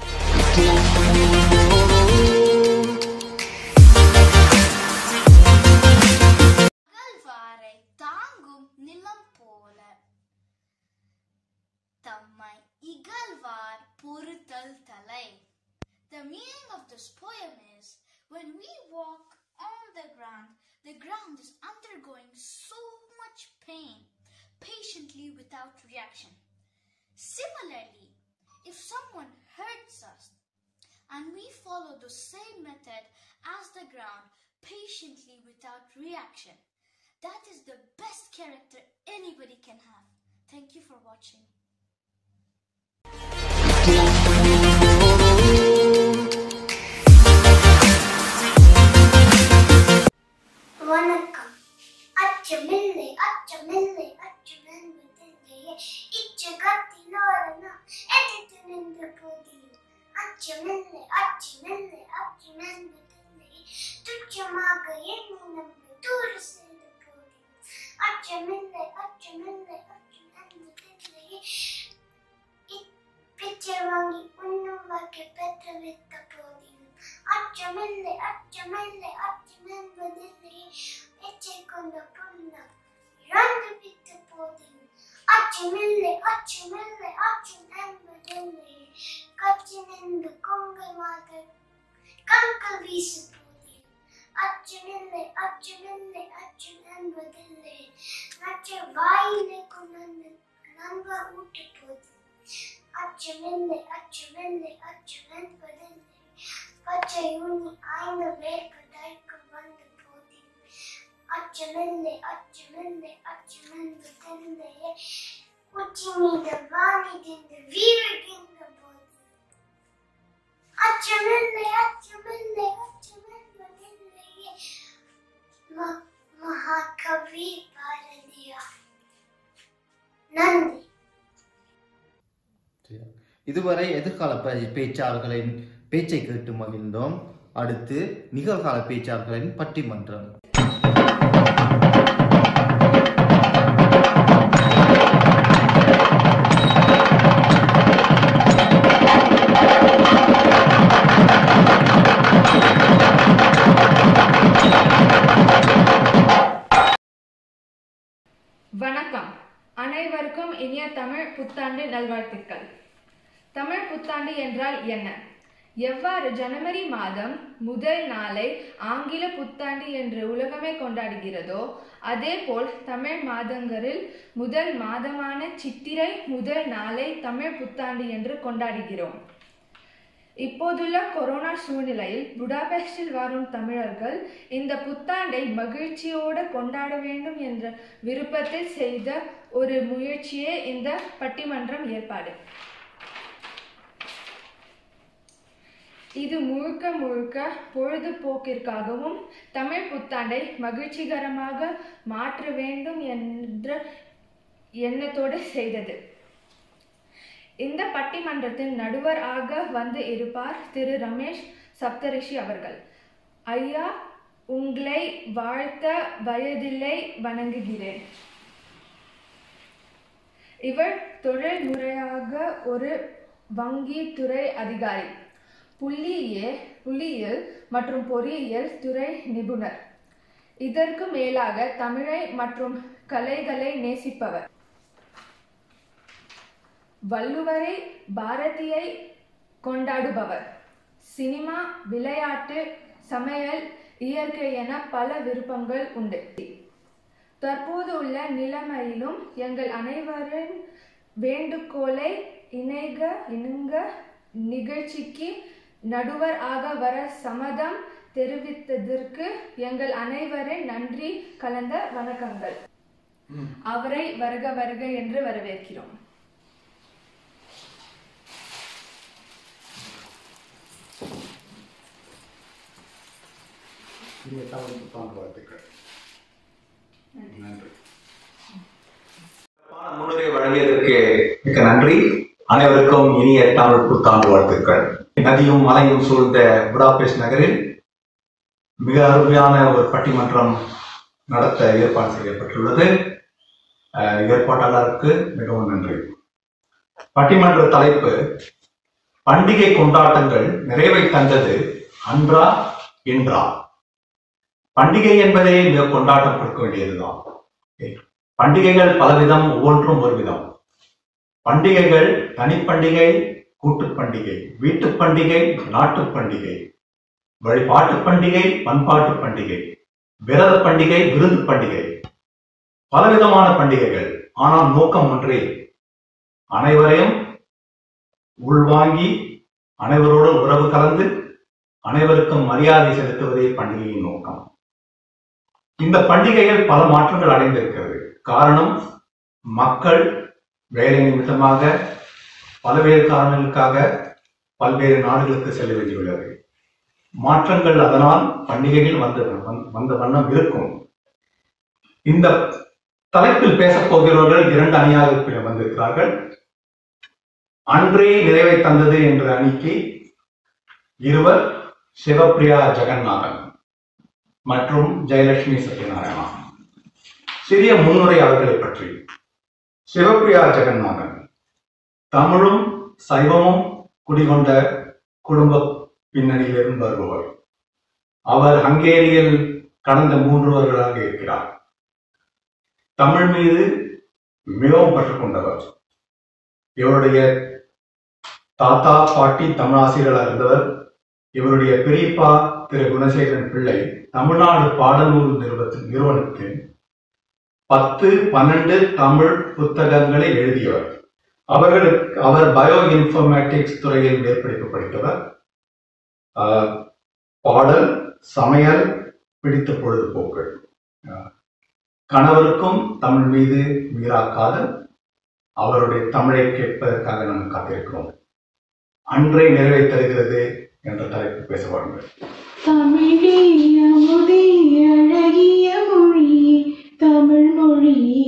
அகழ்வாரை தாங்கும் நிலம் போல தம்மை இகழ்வார் பொறுத்தல் தலை The meaning of this poem is when we walk on the ground, the ground is undergoing so much pain patiently without reaction. Similarly, if someone hurts us and we follow the same method as the ground patiently without reaction, that is the best character anybody can have. Thank you for watching. வணக்கம் அச்சமில்லை அச்சமில்லை அச்சமென்பதில்லையே இச்சகத்திலோரனா எதிர்த்து நின்ற போதிலும் அச்சமில்லை அச்சமில்லை அச்சமென்பதில்லையே துச்சமாக என்னை நம்பி தூர செய்த போதிலும் அச்சமில்லை அச்சமில்லை அச்சமென்பதில்லையே பிச்சை வாங்கி உண்ணும் வகை பெற்று வித்த போதிலும் அச்சமில்லை அச்சமில்லை அச்சமென்பதில்லை எச்சை கொண்ட புண்ணம் இறந்து வித்த போதிலும் அச்சமில்லை அச்சமில்லை அச்சம் என்பதில்லை கட்சி நின்று கொங்கல் மாத கண்கள் வீசு போதிலும் அச்சமில்லை அச்சமில்லை அச்சம் என்பதில்லை நச்ச வாயிலை கொண்டு நண்பர் ஊட்டு போதிலும் அச்சமில்லை அச்சமில்லை அச்சம் என்பதில்லை பச்சை உண்ணி ஆய்ந்த வேர்ப்பு தைக்கும் வந்த போதிலும் அச்சமில்லை அச்சமில்லை அச்சமென்பதில்லையே உச்சி மீது வானிடிந்து வீழ்கின்ற போது அச்சமில்லை அச்சமில்லை அச்சமென்பதில்லையே ம- மகாகவி பாரதியார் நன்றி இதுவரை எதிர்கால பே- பேச்சாளர்களின் பேச்சை கேட்டு மகிழ்ந்தோம் அடுத்து நிகழ்கால பேச்சாளர்களின் பட்டிமன்றம் வணக்கம் அனைவருக்கும் இனிய தமிழ் புத்தாண்டு நல்வாழ்த்துக்கள் தமிழ் புத்தாண்டு என்றால் என்ன எவ்வாறு ஜனவரி மாதம் முதல் நாளை ஆங்கில புத்தாண்டு என்று உலகமே கொண்டாடுகிறதோ அதேபோல் தமிழ் மாதங்களில் முதல் மாதமான சித்திரை முதல் நாளை தமிழ் புத்தாண்டு என்று கொண்டாடுகிறோம் இப்போதுள்ள கொரோனா சூழ்நிலையில் புடாபெஸ்டில் வாழும் தமிழர்கள் இந்த புத்தாண்டை மகிழ்ச்சியோடு கொண்டாட வேண்டும் என்ற விருப்பத்தில் செய்த ஒரு முயற்சியே இந்த பட்டிமன்றம் ஏற்பாடு இது முழுக்க முழுக்க பொழுதுபோக்கிற்காகவும் தமிழ் புத்தாண்டை மகிழ்ச்சிகரமாக மாற்ற வேண்டும் என்ற எண்ணத்தோடு செய்தது இந்த பட்டிமன்றத்தின் நடுவர் ஆக வந்து இருப்பார் திரு ரமேஷ் சப்தரிஷி அவர்கள் ஐயா உங்களை வாழ்த்த வயதில்லை வணங்குகிறேன் இவர் தொழில் முறையாக ஒரு வங்கி துறை அதிகாரி புள்ளியியல் புள்ளியியல் மற்றும் பொறியியல் துறை நிபுணர் இதற்கு மேலாக தமிழை மற்றும் கலைகளை நேசிப்பவர் வள்ளுவரை பாரதியை கொண்டாடுபவர் சினிமா விளையாட்டு சமையல் இயற்கை என பல விருப்பங்கள் உண்டு தற்போது உள்ள நிலைமையிலும் எங்கள் அனைவரின் வேண்டுகோளை இணைக இணங்க நிகழ்ச்சிக்கு நடுவர் ஆக வர சம்மதம் தெரிவித்ததற்கு எங்கள் அனைவரின் நன்றி கலந்த வணக்கங்கள் அவரை வருக வருக என்று வரவேற்கிறோம் இனிய தமிழ் புத்தாண்டு வாழ்த்துக்கள் நன்றி முன்னுரை வழங்கியதற்கு மிக்க நன்றி அனைவருக்கும் இனிய தமிழ் புத்தாண்டு வாழ்த்துக்கள் நதியும் மலையும் சூழ்ந்த புடாபெஸ்ட் நகரில் மிக அருமையான ஒரு பட்டிமன்றம் நடத்த ஏற்பாடு செய்யப்பட்டுள்ளது அஹ், ஏற்பாட்டாளருக்கு மிகவும் நன்றி பட்டிமன்ற தலைப்பு பண்டிகை கொண்டாட்டங்கள் நிறைவை தந்தது அன்றா இன்றா பண்டிகை என்பதே மிக கொண்டாட்டம் கொடுக்க வேண்டியதுதான் பண்டிகைகள் பலவிதம் ஒவ்வொன்றும் ஒரு விதம் பண்டிகைகள் தனிப்பண்டிகை கூட்டுப் பண்டிகை வீட்டுப் பண்டிகை நாட்டுப் பண்டிகை வழிபாட்டு பண்டிகை பண்பாட்டு பண்டிகை விரத பண்டிகை விருந்து பண்டிகை பலவிதமான பண்டிகைகள் ஆனால் நோக்கம் ஒன்றே அனைவரையும் உள்வாங்கி அனைவரோடு உறவு கலந்து அனைவருக்கும் மரியாதை செலுத்துவதே பண்டிகையின் நோக்கம் இந்த பண்டிகைகள் பல மாற்றங்கள் அடைந்திருக்கிறது காரணம் மக்கள் வேலை நிமித்தமாக பல்வேறு காரணங்களுக்காக பல்வேறு நாடுகளுக்கு செல்ல வேண்டியுள்ளது மாற்றங்கள் அதனால் பண்டிகைகள் வந்த வந்த வண்ணம் இருக்கும் இந்த தலைப்பில் பேசப் போகிறவர்கள் இரண்டு அணியாக வந்திருக்கிறார்கள் அன்றே நிறைவை தந்தது என்ற அணிக்கு இருவர் சிவப்பிரியா ஜெகநாதன் மற்றும் ஜெயலட்சுமி சத்யநாராயணா சிறிய முன்னுரை அவர்களை பற்றி சிவப்பிரியா ஜெகநாதன் தமிழும் சைவமும் குடிகொண்ட குடும்ப பின்னணியிலிருந்து வருபவர் அவர் ஹங்கேரியில் கடந்த மூன்று வருடங்களாக இருக்கிறார் தமிழ் மீது மிகவும் பற்றுக்கொண்டவர் இவருடைய தாத்தா பாட்டி தமிழாசிரியராக இருந்தவர் இவருடைய பெரியப்பா திரு குணசேகரன் பிள்ளை தமிழ்நாடு பாடநூல் நிறுவனத்தின் நிறுவனத்தின் பத்து பன்னெண்டு தமிழ் புத்தகங்களை எழுதியவர் அவர்களுக்கு அவர் பயோ இன்ஃபர்மேட்டிக்ஸ் துறையில் மேற்படிப்பு படித்தவர் ஆஹ், பாடல் சமையல் பிடித்த பொழுதுபோக்கு ஆஹ், கணவருக்கும் தமிழ் மீது மீறாக்காத அவருடைய தமிழை கேட்பதற்காக நாம் காத்திருக்கிறோம் அன்றை நிறைவை தருகிறது என்ற தலைப்பு பேச வாருங்கள் தமிழே அமுதே அழகிய மொழியே தமிழ் மொழியே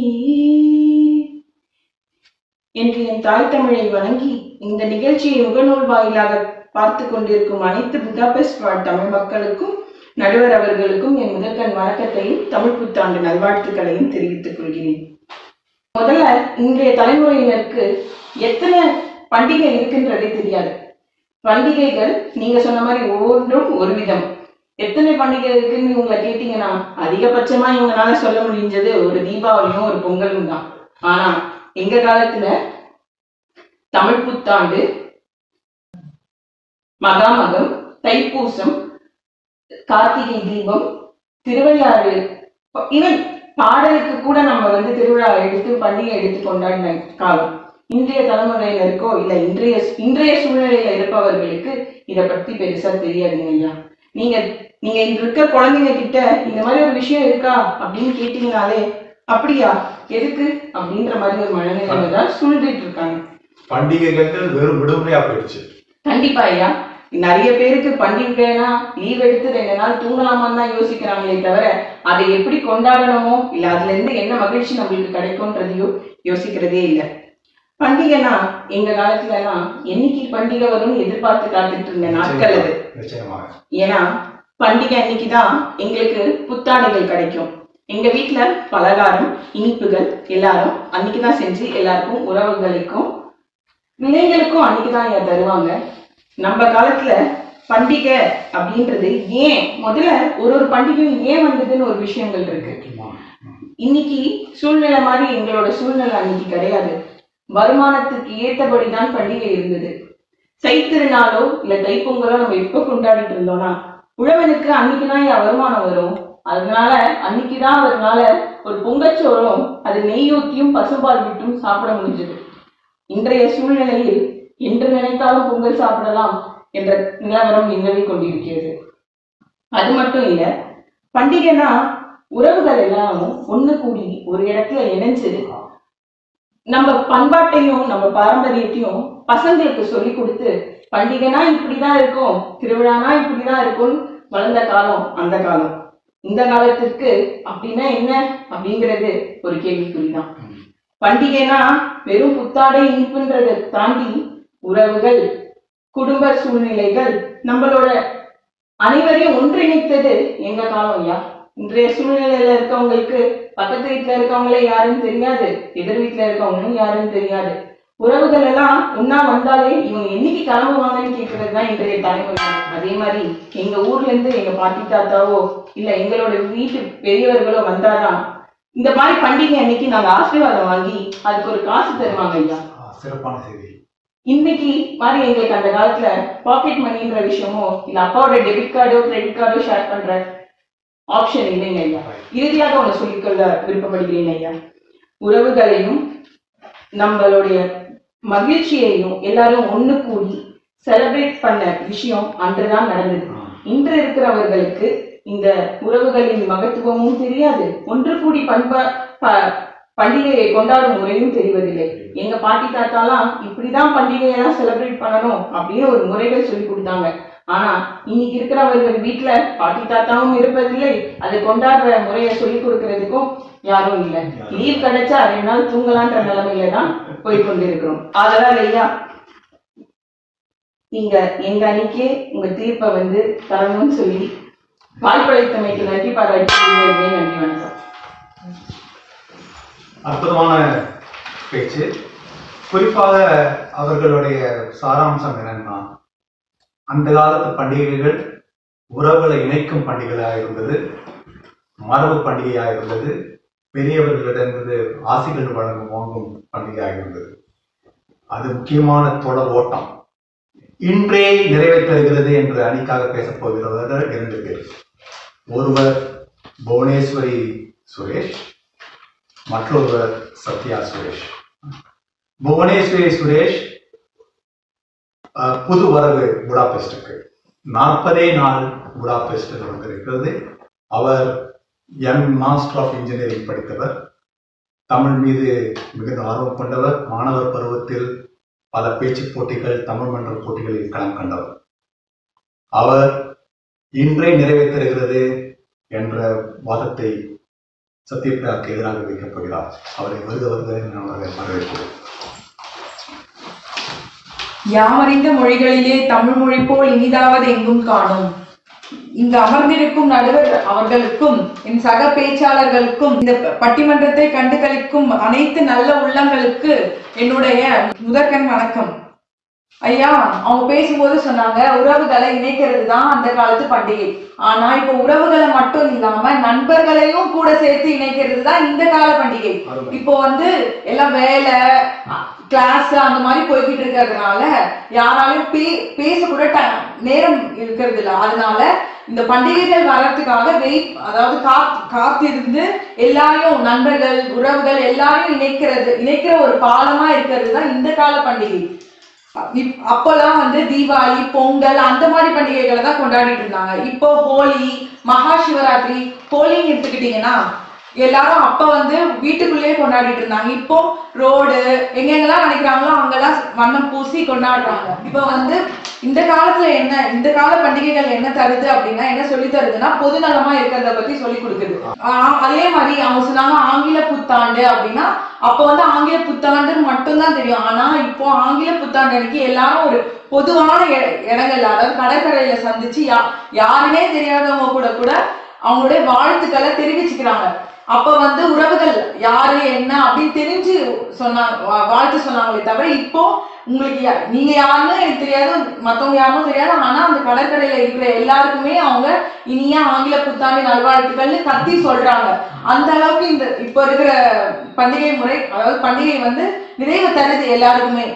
என்று என் தாய் தமிழை வணங்கி இந்த நிகழ்ச்சியை முகநூல் வாயிலாக பார்த்து கொண்டிருக்கும் அனைத்து புதாபெஸ்ட் வாழ் தமிழ் மக்களுக்கும் நடுவர் அவர்களுக்கும் என் முதற்கண் வணக்கத்தையும் தமிழ் புத்தாண்டு நல்வாழ்த்துக்களையும் தெரிவித்துக் கொள்கிறேன் முதல்ல இன்றைய தலைமுறையினருக்கு எத்தனை பண்டிகை இருக்கின்றதே தெரியாது பண்டிகைகள் நீங்க சொன்ன மாதிரி ஒவ்வொன்றும் ஒரு விதம் எத்தனை பண்டிகை இருக்குன்னு இவங்களை கேட்டீங்கன்னா அதிகபட்சமா இவங்களால சொல்ல முடிஞ்சது ஒரு தீபாவளியும் ஒரு பொங்கலும் தான் ஆனா எங்க காலத்துல தமிழ் புத்தாண்டு மகாமகம் தைப்பூசம் கார்த்திகை தீபம் திருவையாறு ஈவன் பாடலுக்கு கூட நம்ம வந்து திருவிழா எடுத்து பண்டிகை எடுத்து கொண்டாடின காலம் இன்றைய தலைமுறையினருக்கோ இல்ல இன்றைய இன்றைய சூழ்நிலையில இருப்பவர்களுக்கு இத பத்தி பெருசா தெரியாதுங்க ஐயா நீங்க நீங்க இங்க இருக்க குழந்தைங்க கிட்ட இந்த மாதிரி ஒரு விஷயம் இருக்கா அப்படின்னு கேட்டீங்கனாலே அப்படியா எதுக்கு அப்படின்ற மாதிரி ஒரு மனநிலையில தான் சூழ்ந்துட்டு இருக்காங்க பண்டிகைகள் வெறும் விடுமுறையா போயிடுச்சு கண்டிப்பா ஐயா நிறைய பேருக்கு பண்டிகைனா லீவ் எடுத்து ரெண்டு நாள் தூங்கலாமான்னு தான் யோசிக்கிறாங்களே தவிர அதை எப்படி கொண்டாடணுமோ இல்ல அதுல இருந்து என்ன மகிழ்ச்சி நம்மளுக்கு கிடைக்கும்ன்றதையோ யோசிக்கிறதே இல்லை பண்டிகைனா எங்க காலத்துல எல்லாம் என்னைக்கு பண்டிகை வரும்னு எதிர்பார்த்து காத்துட்டு இருந்த நாட்கள் அது நிச்சயமாக ஏன்னா பண்டிகை அன்னைக்கு தான் எங்களுக்கு புத்தாடைகள் கிடைக்கும் எங்க வீட்ல பலகாரம் இனிப்புகள் எல்லாரும் அன்னைக்கு தான் செஞ்சு எல்லாருக்கும் உறவுகளுக்கும் பிள்ளைங்களுக்கும் அன்னைக்கு தான் ஐயா தருவாங்க நம்ம காலத்துல பண்டிகை அப்படின்றது ஏன் முதல்ல ஒரு ஒரு பண்டிகையும் ஏன் வந்ததுன்னு ஒரு விஷயங்கள் இருக்கு இன்னைக்கு சூழ்நிலை மாதிரி எங்களோட சூழ்நிலை அன்னைக்கு கிடையாது வருமானத்துக்கு ஏத்தபடி தான் பண்டிகை இருந்தது தைத்திருநாளோ இல்ல தைப்பொங்கலோ நம்ம எப்ப கொண்டாடிட்டு இருந்தோம்னா உழவனுக்கு அன்னைக்குதான் என் வருமானம் வரும் அதனால அன்னைக்குதான் அவர்னால ஒரு பொங்கச்சோறும் அது நெய்யூத்தியும் பசுபால் விட்டும் சாப்பிட முடிஞ்சது இன்றைய சூழ்நிலையில் என்று நினைத்தாலும் பொங்கல் சாப்பிடலாம் என்ற நிலவரம் நிலவி கொண்டிருக்கிறது அது மட்டும் இல்ல பண்டிகைனா உறவுகள் எல்லாரும் ஒண்ணு கூடி ஒரு இடத்துல இணைஞ்சு நம்ம பண்பாட்டையும் நம்ம பாரம்பரியத்தையும் பசங்களுக்கு சொல்லி கொடுத்து பண்டிகைனா இப்படிதான் இருக்கும் திருவிழானா இப்படிதான் இருக்கும் வளர்ந்த காலம் அந்த காலம் இந்த காலத்திற்கு அப்படின்னா என்ன அப்படிங்கிறது ஒரு கேள்விக்குறிதான் பண்டிகைனா வெறும் புத்தாடை இனிப்புன்றதை தாண்டி உறவுகள் குடும்ப சூழ்நிலைகள் நம்மளோட அனைவரையும் ஒன்றிணைத்தது எங்க காலம் ஐயா இன்றைய சூழ்நிலையில இருக்கவங்களுக்கு பக்கத்து வீட்டுல இருக்கவங்களே யாருன்னு தெரியாது எதிர் வீட்டுல இருக்கவங்களும் யாருன்னு தெரியாது உறவுகள் எல்லாம் ஒன்னா வந்தாலே இவங்க என்னைக்கு கிளம்புவாங்கன்னு கேட்கறது தான் இன்றைய தலைமுறை அதே மாதிரி எங்க ஊர்ல இருந்து எங்க பாட்டி தாத்தாவோ இல்ல எங்களோட வீட்டு பெரியவர்களோ வந்தாதான் இந்த மாதிரி பண்டிகை அன்னைக்கு நாங்க ஆசீர்வாதம் வாங்கி அதுக்கு ஒரு காசு தருவாங்க ஐயா சிறப்பான செய்தி இன்னைக்கு மாதிரி எங்களுக்கு அந்த காலத்துல பாக்கெட் மணின்ற விஷயமோ இல்ல அப்பாவோட டெபிட் கார்டோ கிரெடிட் கார்டோ ஷேர் பண்ற ஆப்ஷன் இல்லைங்க ஐயா இறுதியாக ஒண்ணு சொல்லிக்கொள்ள விருப்பப்படுகிறேன் ஐயா உறவுகளையும் நம்மளுடைய மகிழ்ச்சியையும் எல்லாரும் ஒண்ணு கூடி செலிப்ரேட் பண்ண விஷயம் அன்றுதான் நடந்தது இன்று இருக்கிறவர்களுக்கு இந்த உறவுகளின் மகத்துவமும் தெரியாது ஒன்று கூடி பண்பா ப- பண்டிகையை கொண்டாடும் முறையும் தெரிவதில்லை எங்க பாட்டி தாத்தாலாம் இப்படிதான் பண்டிகையெல்லாம் செலிப்ரேட் பண்ணணும் அப்படின்னு ஒரு முறைகள் சொல்லி கொடுத்தாங்க ஆனா இன்னைக்கு இருக்கிறவர்கள் வீட்டுல பாட்டி தாத்தாவும் இருப்பதில்லை அதை கொண்டாடுற முறையை சொல்லி கொடுக்கறதுக்கும் யாரும் இல்லை லீவ் கிடைச்சா ரெண்டு நாள் தூங்கலான்ற நிலைமையில தான் போய் கொண்டிருக்கிறோம் அதனால ஐயா நீங்க எங்க அன்னைக்கே உங்க தீர்ப்பை வந்து தரணும்னு சொல்லி வாய்ப்பளித்தமைக்கு நன்றி பாராட்டி நன்றி வணக்கம் அற்புதமான பேச்சு குறிப்பாக அவர்களுடைய சாராம்சம் என்னன்னா அந்த காலத்து பண்டிகைகள் உறவுகளை இணைக்கும் பண்டிகையாக இருந்தது மரபு பண்டிகையாக இருந்தது பெரியவர்களிடமிருந்து ஆசைகள் வழங்கும் வாங்கும் பண்டிகையாக இருந்தது அது முக்கியமான தொடர் ஓட்டம் இன்றே நிறைவேற்றுகிறது என்று அணிக்காக பேசப் போகிறவர்கள் இரண்டு பேர் ஒருவர் புவனேஸ்வரி சுரேஷ் மற்றொருவர் சத்யா சுரேஷ் புவனேஸ்வரி சுரேஷ் அஹ், புது வரவு புடாபெஸ்டுக்கு நாற்பதே நாள் புடாபெஸ்ட் நடந்திருக்கிறது அவர் எம் மாஸ்டர் ஆஃப் இன்ஜினியரிங் படித்தவர் தமிழ் மீது மிகுந்த ஆர்வம் கொண்டவர் மாணவர் பருவத்தில் பல பேச்சு போட்டிகள் தமிழ் மன்ற போட்டிகளில் களம் கண்டவர் அவர் இன்றே நிறைவேற்றுகிறது என்ற வாதத்தை சத்யபிரதாக்கு எதிராக வைக்கப் போகிறார் அவரை வருக வருக என அவரை வரவேற்கிறோம் யாமறிந்த மொழிகளிலே தமிழ் மொழி போல் இனிதாவது எங்கும் காணும் இங்கு அமர்ந்திருக்கும் நடுவர் அவர்களுக்கும் என் சக பேச்சாளர்களுக்கும் இந்த பட்டிமன்றத்தை கண்டு களிக்கும் அனைத்து நல்ல உள்ளங்களுக்கு என்னுடைய முதற்கண் வணக்கம் ஐயா அவங்க பேசும்போது சொன்னாங்க உறவுகளை இணைக்கிறது தான் அந்த காலத்து பண்டிகை ஆனா இப்போ உறவுகளை மட்டும் இல்லாம நண்பர்களையும் கூட சேர்த்து இணைக்கிறது தான் இந்த கால பண்டிகை இப்போ வந்து எல்லாம் வேலை கிளாஸ் அந்த மாதிரி போய்கிட்டு இருக்கிறதுனால யாராலையும் பே பேச கூட ட- நேரம் இருக்கிறது இல்ல அதனால இந்த பண்டிகைகள் வர்றதுக்காக வெயிட் அதாவது காத் காத்திருந்து எல்லாரையும் நண்பர்கள் உறவுகள் எல்லாரையும் இணைக்கிறது இணைக்கிற ஒரு பாலமா இருக்கிறது தான் இந்த கால பண்டிகை இப்- அப்போல்லாம் வந்து தீபாவளி பொங்கல் அந்த மாதிரி பண்டிகைகளை தான் கொண்டாடிட்டு இருந்தாங்க இப்போ ஹோலி மகா சிவராத்திரி ஹோலின்னு எடுத்துக்கிட்டீங்கன்னா எல்லாரும் அப்ப வந்து வீட்டுக்குள்ளேயே கொண்டாடிட்டு இருந்தாங்க இப்போ ரோடு எங்கெங்கெல்லாம் நினைக்கிறாங்களோ அங்கெல்லாம் வண்ணம் பூசி கொண்டாடுறாங்க இப்போ வந்து இந்த காலத்துல என்ன இந்த கால பண்டிகைகள் என்ன தருது அப்படின்னா என்ன சொல்லி தருதுன்னா பொதுநலமா இருக்கிறத பத்தி சொல்லி கொடுக்குது ஆஹ் அதே மாதிரி அவங்க சொன்னாங்க ஆங்கில புத்தாண்டு அப்படின்னா அப்ப வந்து ஆங்கில புத்தாண்டுன்னு மட்டும்தான் தெரியும் ஆனா இப்போ ஆங்கில புத்தாண்டு அன்னைக்கு எல்லாரும் ஒரு பொதுவான இட- இடங்கள்ல அதாவது கடற்கரையில சந்திச்சு யா யாருனே தெரியாதவங்க கூட கூட அவங்களுடைய வாழ்த்துக்களை தெரிவிச்சுக்கிறாங்க அப்ப வந்து உறவுகள் யாரு என்ன அப்படின்னு தெரிஞ்சு சொன்னாங்க வா- வாழ்த்து சொன்னாங்களே தவிர இப்போ உங்களுக்கு யா- நீங்க யாருன்னு எனக்கு தெரியாது மத்தவங்க யாருன்னு தெரியாது ஆனா அந்த கடற்கரையில இருக்கிற எல்லாருக்குமே அவங்க இனிய ஆங்கில புத்தாண்டு நல்வாழ்த்துக்கள்னு கத்தி சொல்றாங்க அந்த அளவுக்கு இந்த இப்ப இருக்கிற பண்டிகை முறை அதாவது பண்டிகை வந்து நிறைவு தருது எல்லாருக்குமே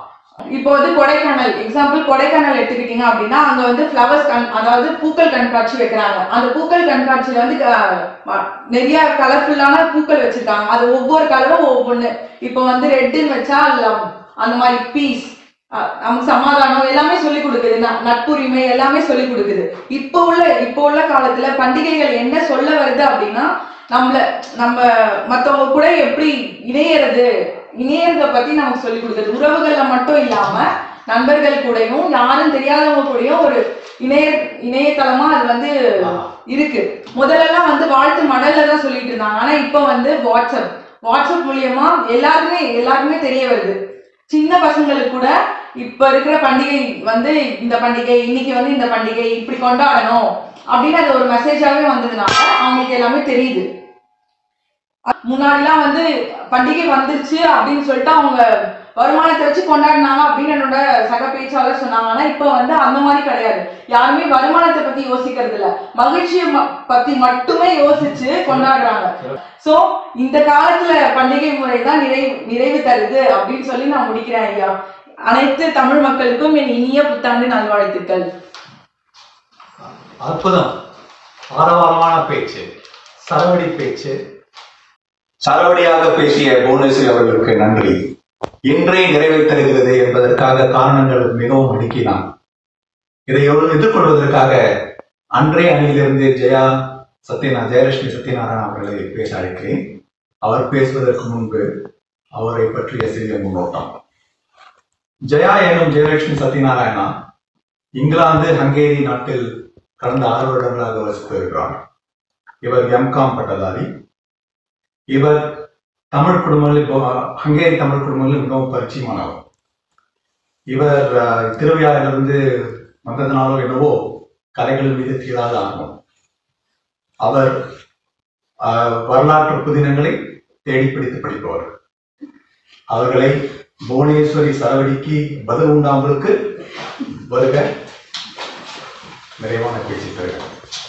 இப்போ வந்து கொடைக்கானல் எக்ஸாம்பிள் கொடைக்கானல் எடுத்துக்கிட்டீங்க அப்படின்னா அங்க வந்து ஃப்ளவர்ஸ் கண் அதாவது பூக்கள் கண்காட்சி வைக்கிறாங்க அந்த பூக்கள் கண்காட்சியில வந்து க- ம- நிறைய கலர்ஃபுல்லான பூக்கள் வச்சிருக்காங்க அது ஒவ்வொரு கலரும் ஒவ்வொன்று இப்போ வந்து ரெட்டுன்னு வச்சா லவ் அந்த மாதிரி பீஸ் நமக்கு சமாதானம் எல்லாமே சொல்லி கொடுக்குது ந- நட்புரிமை எல்லாமே சொல்லி கொடுக்குது இப்போ உள்ள இப்போ உள்ள காலத்துல பண்டிகைகள் என்ன சொல்ல வருது அப்படின்னா நம்மள நம்ம மத்தவங்க கூட எப்படி இணையறது இணையறத பத்தி நமக்கு சொல்லி கொடுக்குது உறவுகள்ல மட்டும் இல்லாம நண்பர்கள் கூடயும் யாரும் தெரியாதவங்க கூடயும் ஒரு இணைய இணையதளமா அது வந்து இருக்கு முதல்லலாம் வந்து வாழ்த்து மடல்ல தான் சொல்லிட்டு இருந்தாங்க ஆனா இப்போ வந்து வாட்ஸ்அப் வாட்ஸ்அப் மூலியமா எல்லாருமே எல்லாருக்குமே தெரிய வருது சின்ன பசங்களுக்கு கூட இப்ப இருக்கிற பண்டிகை வந்து இந்த பண்டிகை இன்னைக்கு வந்து இந்த பண்டிகை இப்படி கொண்டாடணும் அப்படின்னு அது ஒரு மெசேஜாவே வந்ததுனால அவங்களுக்கு எல்லாமே தெரியுது முன்னாடிலாம் வந்து பண்டிகை வந்துருச்சு அப்படின்னு சொல்லிட்டு அவங்க வருமானத்தை வச்சு கொண்டாடினாங்க அப்படின்னு என்னோட சக பேச்சாளர் சொன்னாங்க ஆனா இப்ப வந்து அந்த மாதிரி கிடையாது யாருமே வருமானத்தை பத்தி யோசிக்கிறது இல்ல மகிழ்ச்சியை ம- பத்தி மட்டுமே யோசிச்சு கொண்டாடுறாங்க சோ இந்த காலத்துல பண்டிகை முறை தான் நிறைவு நிறைவு தருது அப்படின்னு சொல்லி நான் முடிக்கிறேன் ஐயா அனைத்து தமிழ் மக்களுக்கும் என் இனிய புத்தாண்டு நல்வாழ்த்துக்கள் அற்புதம் ஆரவாரமான பேச்சு சரவடி பேச்சு சரவடியாக பேசிய புவனேஸ்வரி அவர்களுக்கு நன்றி இன்றே நிறைவை தருகிறது என்பதற்காக காரணங்கள் மிகவும் அடுக்கினான் இதை எவ்வளவு எதிர்கொள்வதற்காக அன்றே அணியிலிருந்து ஜெயா சத்யநா ஜெயலட்சுமி சத்யநாராயணன் அவர்களை பேச அழைக்கிறேன் அவர் பேசுவதற்கு முன்பு அவரை பற்றிய சிறிய முன்னோட்டம் ஜெயா எனும் ஜெயலட்சுமி சத்யநாராயணா இங்கிலாந்து ஹங்கேரி நாட்டில் கடந்த ஆறு வருடங்களாக வசித்து வருகிறார் இவர் எம்காம் பட்டதாரி இவர் தமிழ் குடும்பங்களில் இப்போ- ஹங்கேரி தமிழ் குடும்பங்களில் மிகவும் பரிச்சயமானவர் இவர் அஹ், திருவையாறிலிருந்து வந்ததுனாலோ என்னவோ கலைகள் மீது தீராத ஆர்வம் அவர் அஹ், வரலாற்று புதினங்களை தேடி பிடித்து படிப்பவர் அவர்களை புவனேஸ்வரி சரவடிக்கு பதில் உண்டாமலுக்கு வருக நிறைவான பேச்சு தருக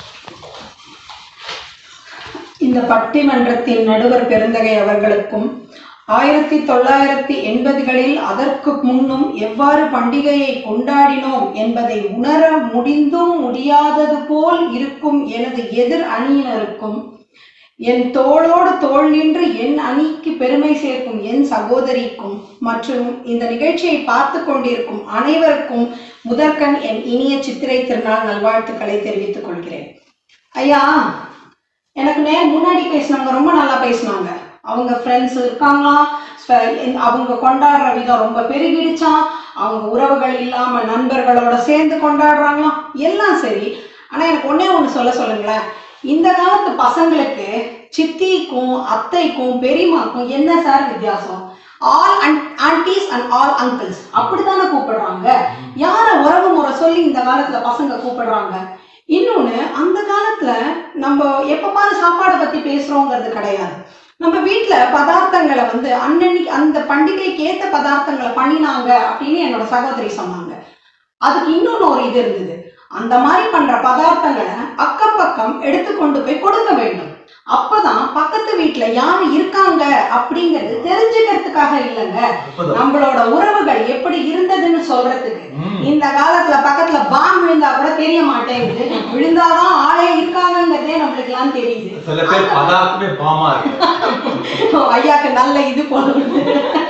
இந்த பட்டிமன்றத்தின் நடுவர் பெருந்தகை அவர்களுக்கும் ஆயிரத்தி தொள்ளாயிரத்தி எண்பதுகளில் அதற்கு முன்னும் எவ்வாறு பண்டிகையை கொண்டாடினோம் என்பதை உணர முடிந்தும் முடியாதது போல் இருக்கும் எனது எதிர் அணியினருக்கும் என் தோளோடு தோள் நின்று என் அணிக்கு பெருமை சேர்க்கும் என் சகோதரிக்கும் மற்றும் இந்த நிகழ்ச்சியை பார்த்து கொண்டிருக்கும் அனைவருக்கும் முதற்கண் என் இனிய சித்திரை திருநாள் நல்வாழ்த்துக்களை தெரிவித்துக் கொள்கிறேன் ஐயா எனக்கு நே முன்னாடி பேசினவங்க ரொம்ப நல்லா பேசினாங்க அவங்க ஃப்ரெண்ட்ஸ் இருக்காங்களாம் ஸ்பெ- இந்த- அவங்க கொண்டாடுற விதம் ரொம்ப பெருகிடுச்சாம் அவங்க உறவுகள் இல்லாம நண்பர்களோட சேர்ந்து கொண்டாடுறாங்களாம் எல்லாம் சரி ஆனா எனக்கு ஒண்ணே ஒண்ணு சொல்ல சொல்லுங்களேன் இந்த காலத்து பசங்களுக்கு சித்திக்கும் அத்தைக்கும் பெரியம்மாக்கும் என்ன சார் வித்தியாசம் all aunties and all uncles அப்படித்தானே கூப்பிடுறாங்க யார உறவு முறை சொல்லி இந்த காலத்துல பசங்க கூப்பிடுறாங்க இன்னொன்னு அந்த காலத்துல நம்ம எப்ப பாரு சாப்பாடை பத்தி பேசுறோங்கிறது கிடையாது நம்ம வீட்ல பதார்த்தங்களை வந்து அன்னன்னைக்கு அந்த பண்டிகைக்கு ஏத்த பதார்த்தங்களை பண்ணினாங்க அப்படின்னு என்னோட சகோதரி சொன்னாங்க அதுக்கு இன்னொன்னு ஒரு இது இருந்தது அந்த மாதிரி பண்ற பதார்த்தங்களை அக்கம் பக்கம் எடுத்து கொண்டு போய் கொடுக்க வேண்டும் அப்பதான் பக்கத்து வீட்ல யாரு இருக்காங்க அப்படிங்கிறது தெரிஞ்சுக்கிறதுக்காக இல்லைங்க நம்மளோட உறவுகள் எப்படி இருந்ததுன்னு சொல்றதுக்கு இந்த காலத்துல பக்கத்துல பாம் விழுந்தா கூட தெரிய மாட்டேங்குது விழுந்தாதான் ஆளே இருக்காங்கங்கிறதே நம்மளுக்கு எல்லாம் தெரியுது சில பேர் பதார்த்தமே பாமா இருக்கு ஓ, ஐயாக்கு நல்ல இது போடுறது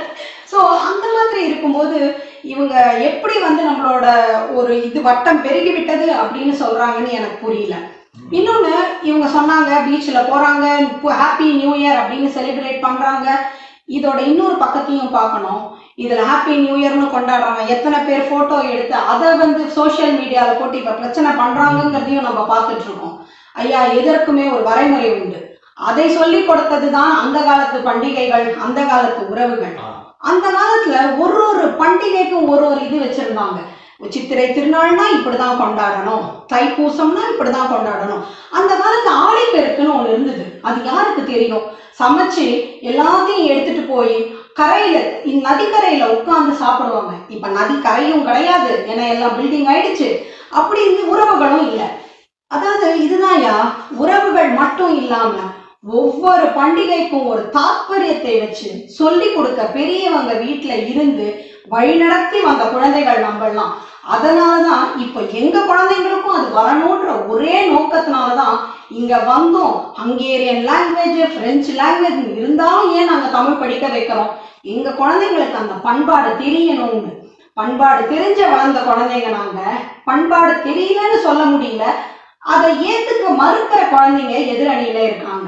ஸோ அந்த மாதிரி இருக்கும்போது இவங்க எப்படி வந்து நம்மளோட ஒரு இது வட்டம் பெருகி விட்டது அப்படின்னு சொல்றாங்கன்னு எனக்கு புரியல இன்னொன்னு இவங்க சொன்னாங்க பீச்சில் போறாங்க ஹாப்பி நியூ இயர் அப்படின்னு செலிப்ரேட் பண்றாங்க இதோட இன்னொரு பக்கத்தையும் பார்க்கணும் இதுல ஹாப்பி நியூ இயர்னு கொண்டாடுறாங்க எத்தனை பேர் போட்டோ எடுத்து அதை வந்து சோஷியல் மீடியாவில் போட்டு இப்ப பிரச்சனை பண்றாங்கங்கிறதையும் நம்ம பார்த்துட்டு இருக்கோம் ஐயா எதற்குமே ஒரு வரைமுறை உண்டு அதை சொல்லி கொடுத்தது தான் அந்த காலத்து பண்டிகைகள் அந்த காலத்து உறவுகள் அந்த காலத்துல ஒரு ஒரு பண்டிகைக்கும் ஒரு ஒரு இது வச்சிருந்தாங்க சித்திரை திருநாள்னா இப்படிதான் கொண்டாடணும் தைப்பூசம்னா இப்படிதான் கொண்டாடணும் அந்த காலத்துல ஆழிப்பெருக்குன்னு ஒண்ணு இருந்தது அது யாருக்கு தெரியும் சமைச்சு எல்லாத்தையும் எடுத்துட்டு போய் கரையில இ- நதிக்கரையில உட்கார்ந்து சாப்பிடுவாங்க இப்ப நதி கரையும் கிடையாது ஏன்னா எல்லாம் பில்டிங் ஆயிடுச்சு அப்படி இருந்து உறவுகளும் இல்லை அதாவது இதுதான்யா உறவுகள் மட்டும் இல்லாம ஒவ்வொரு பண்டிகைக்கும் ஒரு தாத்பரியத்தை வச்சு சொல்லி கொடுக்க பெரியவங்க வீட்டுல இருந்து வழிநடத்தி வந்த குழந்தைகள் நம்மெல்லாம் அதனாலதான் இப்ப எங்க குழந்தைங்களுக்கும் அது வரணுன்ற ஒரே நோக்கத்தினாலதான் இங்க வந்தோம் ஹங்கேரியன் லாங்குவேஜ் பிரெஞ்சு லாங்குவேஜ் இருந்தாலும் ஏன் நாங்க தமிழ் படிக்க வைக்கிறோம் எங்க குழந்தைங்களுக்கு அந்த பண்பாடு தெரியணும்னு பண்பாடு தெரிஞ்ச வளர்ந்த குழந்தைங்க நாங்க பண்பாடு தெரியலன்னு சொல்ல முடியல அதை ஏத்துக்க மறுக்கிற குழந்தைங்க எதிரணியில இருக்காங்க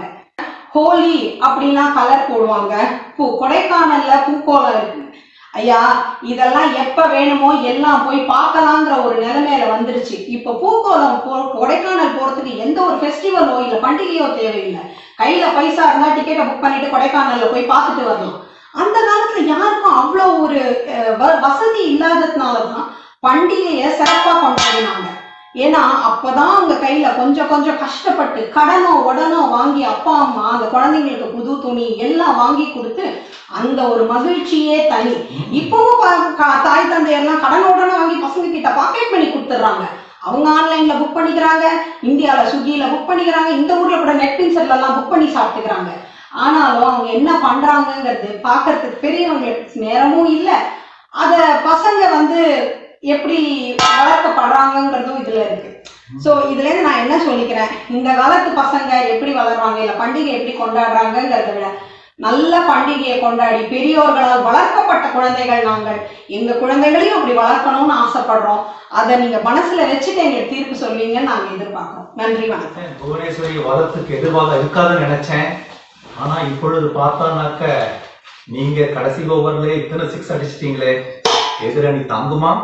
ஹோலி அப்படின்னா கலர் போடுவாங்க பூ கொடைக்கானல்ல பூக்கோலம் இருக்கு ஐயா இதெல்லாம் எப்ப வேணுமோ எல்லாம் போய் பார்க்கலாங்கிற ஒரு நிலைமையில வந்துருச்சு இப்ப பூக்கோலம் போ கொடைக்கானல் போறதுக்கு எந்த ஒரு ஃபெஸ்டிவலோ இல்ல பண்டிகையோ தேவையில்லை கையில பைசா இருந்தா டிக்கெட்டை புக் பண்ணிட்டு கொடைக்கானல்ல போய் பார்த்துட்டு வரலாம் அந்த காலத்துல யாருக்கும் அவ்வளோ ஒரு அஹ், வ- வசதி இல்லாததுனாலதான் பண்டிகையை சிறப்பா கொண்டாடினாங்க ஏன்னா அப்பதான் அவங்க கையில கொஞ்சம் கொஞ்சம் கஷ்டப்பட்டு கடனோ உடனோ வாங்கி அப்பா அம்மா அந்த குழந்தைங்களுக்கு புது துணி எல்லாம் வாங்கி கொடுத்து அந்த ஒரு மகிழ்ச்சியே தனி இப்பவும் பா- கா- தாய் தந்தையெல்லாம் கடன் உடனே வாங்கி பசங்க கிட்ட பாக்கெட் பண்ணி கொடுத்துட்றாங்க அவங்க ஆன்லைன்ல புக் பண்ணிக்கிறாங்க இந்தியால ஸ்விக்கியில புக் பண்ணிக்கிறாங்க இந்த ஊர்ல கூட நெட்ஃபிளிக்ஸ்ல எல்லாம் புக் பண்ணி சாப்பிட்டுக்கிறாங்க ஆனாலும் அவங்க என்ன பண்றாங்கங்கிறது பார்க்கறதுக்கு பெரியவங்களுக்கு நேரமும் இல்லை அத பசங்க வந்து எப்படி வளர்க்கப்படுறாங்கங்கிறதும் இதுல இருக்கு ஸோ இதுல இருந்து நான் என்ன சொல்லிக்கிறேன் இந்த காலத்து பசங்க எப்படி வளர்றாங்க இல்ல பண்டிகை எப்படி கொண்டாடுறாங்கங்கிறத விட நல்ல பண்டிகையை கொண்டாடி பெரியோர்களால் வளர்க்கப்பட்ட குழந்தைகள் நாங்கள் எங்க குழந்தைகளையும் அப்படி வளர்க்கணும்னு ஆசைப்படுறோம் அதை நீங்க மனசுல வச்சுட்டு எங்களுக்கு தீர்ப்பு சொல்வீங்கன்னு நாங்க எதிர்பார்க்கிறோம் நன்றி வணக்கம் புவனேஸ்வரி வளத்துக்கு எதிர்வாக இருக்காதுன்னு நினைச்சேன் ஆனா இப்பொழுது பார்த்தானாக்க நீங்க கடைசி ஓவர்ல இத்தனை சிக்ஸ் அடிச்சிட்டீங்களே எதிரணி தாங்குமா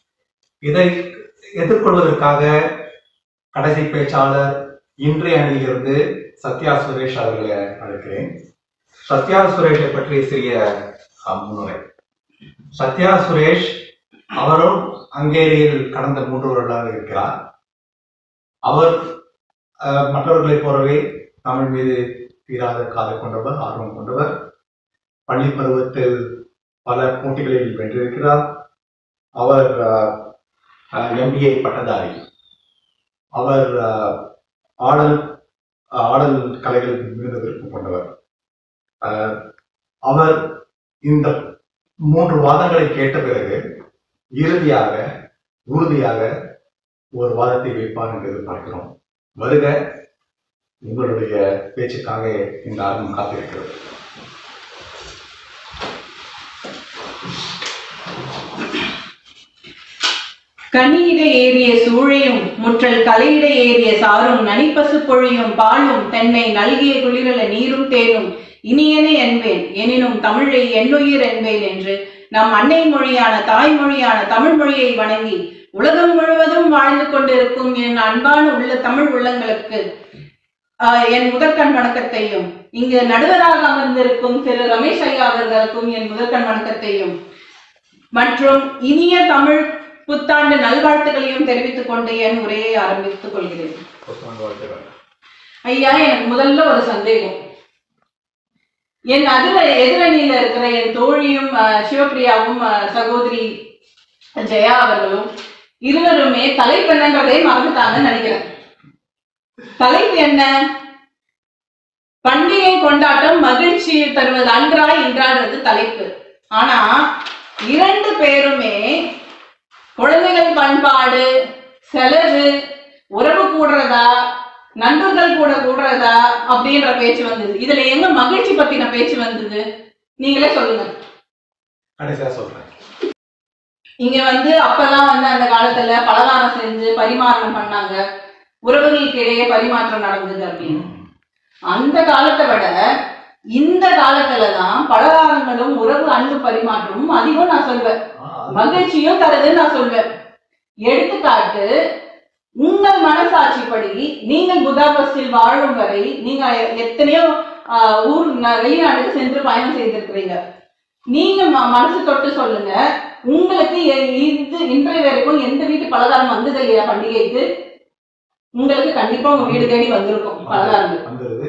இதை எதிர்கொள்வதற்காக கடைசி பேச்சாளர் இன்றைய அணியிலிருந்து சத்யா சுரேஷ் அவர்களை அழைக்கிறேன் சத்யா சுரேஷை பற்றிய சிறிய அஹ், முன்னுரை சத்யா சுரேஷ் அவரும் ஹங்கேரியில் கடந்த மூன்று வருடங்களாக இருக்கிறார் அவர் அஹ், மற்றவர்களைப் போலவே தமிழ் மீது தீராத காதல் கொண்டவர் ஆர்வம் கொண்டவர் பள்ளி பருவத்தில் பல போட்டிகளில் வென்றிருக்கிறார் அவர் எம்பிஏ பட்டதாரி அவர் அஹ், ஆடல் ஆடல் கலைகள் மிகுந்த விருப்பம் கொண்டவர் அஹ், அவர் இந்த மூன்று வாதங்களை கேட்ட பிறகு இறுதியாக உறுதியாக ஒரு வாதத்தை வைப்பார் என்று எதிர்பார்க்கிறோம் வருக உங்களுடைய பேச்சுக்காக இந்த ஆர்வம் காத்திருக்கிறது கனியிட ஏறிய சூழையும் முற்றல் கலையிட ஏறிய சாரும் நனிப்பசு பொழியும் பாலும் தென்னை நல்கிய குளிரல நீரும் தேனும் இனியனே என்பேன் எனினும் தமிழை என்னுயிர் என்பேன் என்று நம் அன்னை மொழியான தாய்மொழியான தமிழ் மொழியை வணங்கி உலகம் முழுவதும் வாழ்ந்து கொண்டிருக்கும் என் அன்பான உள்ள தமிழ் உள்ளங்களுக்கு ஆஹ், என் முதற்கண் வணக்கத்தையும் இங்கு நடுவராக அமர்ந்திருக்கும் திரு ரமேஷ் ஐயா அவர்களுக்கும் என் முதற்கண் வணக்கத்தையும் மற்றும் இனிய தமிழ் புத்தாண்டு நல்வாழ்த்துக்களையும் தெரிவித்துக் கொண்டு என் உரையை ஆரம்பித்துக் கொள்கிறேன் ஐயா எனக்கு முதல்ல ஒரு சந்தேகம் என் அதிர எதிரணியில இருக்கிற என் தோழியும் அஹ், சிவப்பிரியாவும் அஹ், சகோதரி ஜெயா அவர்களும் இருவருமே தலைப்பு என்னன்றதே மறந்துட்டாங்கன்னு நினைக்கிறேன் தலைப்பு என்ன பண்டிகை கொண்டாட்டம் மகிழ்ச்சி தருவது அன்றா இன்றான்றது தலைப்பு ஆனா இரண்டு பேருமே குழந்தைகள் பண்பாடு செலவு உறவு கூடுறதா நண்பர்கள் கூட கூடுறதா அப்படின்ற பேச்சு வந்தது இதுல எங்க மகிழ்ச்சி பத்தின பேச்சு வந்தது நீங்களே சொல்லுங்க கடைசியா சொல்றேன் இங்க வந்து அப்பெல்லாம் வந்து அந்த காலத்துல பலகாரம் செஞ்சு பரிமாற்றம் பண்ணாங்க உறவுகளுக்கு இடையே பரிமாற்றம் நடந்தது அப்படின்னு அந்த காலத்தை விட இந்த காலத்துல தான் பலகாரங்களும் உறவு அன்பு பரிமாற்றமும் அதிகம் நான் சொல்வேன் மகிழ்ச்சியும் தருதுன்னு நான் சொல்வேன் எடுத்துக்காட்டு உங்கள் மனசாட்சிப்படி நீங்கள் புதாபஸ்டில் வாழும் வரை நீங்க எத்தனையோ ஆஹ், ஊர் ந- வெளிநாட்டுக்கு சென்று பயணம் செய்திருக்கிறீங்க நீங்க ம- மனசு தொட்டு சொல்லுங்க உங்களுக்கு எ- இது இன்றைய வரைக்கும் எந்த வீட்டு பலகாரம் வந்தது இல்லையா பண்டிகைக்கு உங்களுக்கு கண்டிப்பா உங்க வீடு தேடி வந்திருக்கும் பலகாரங்கள் வந்துருது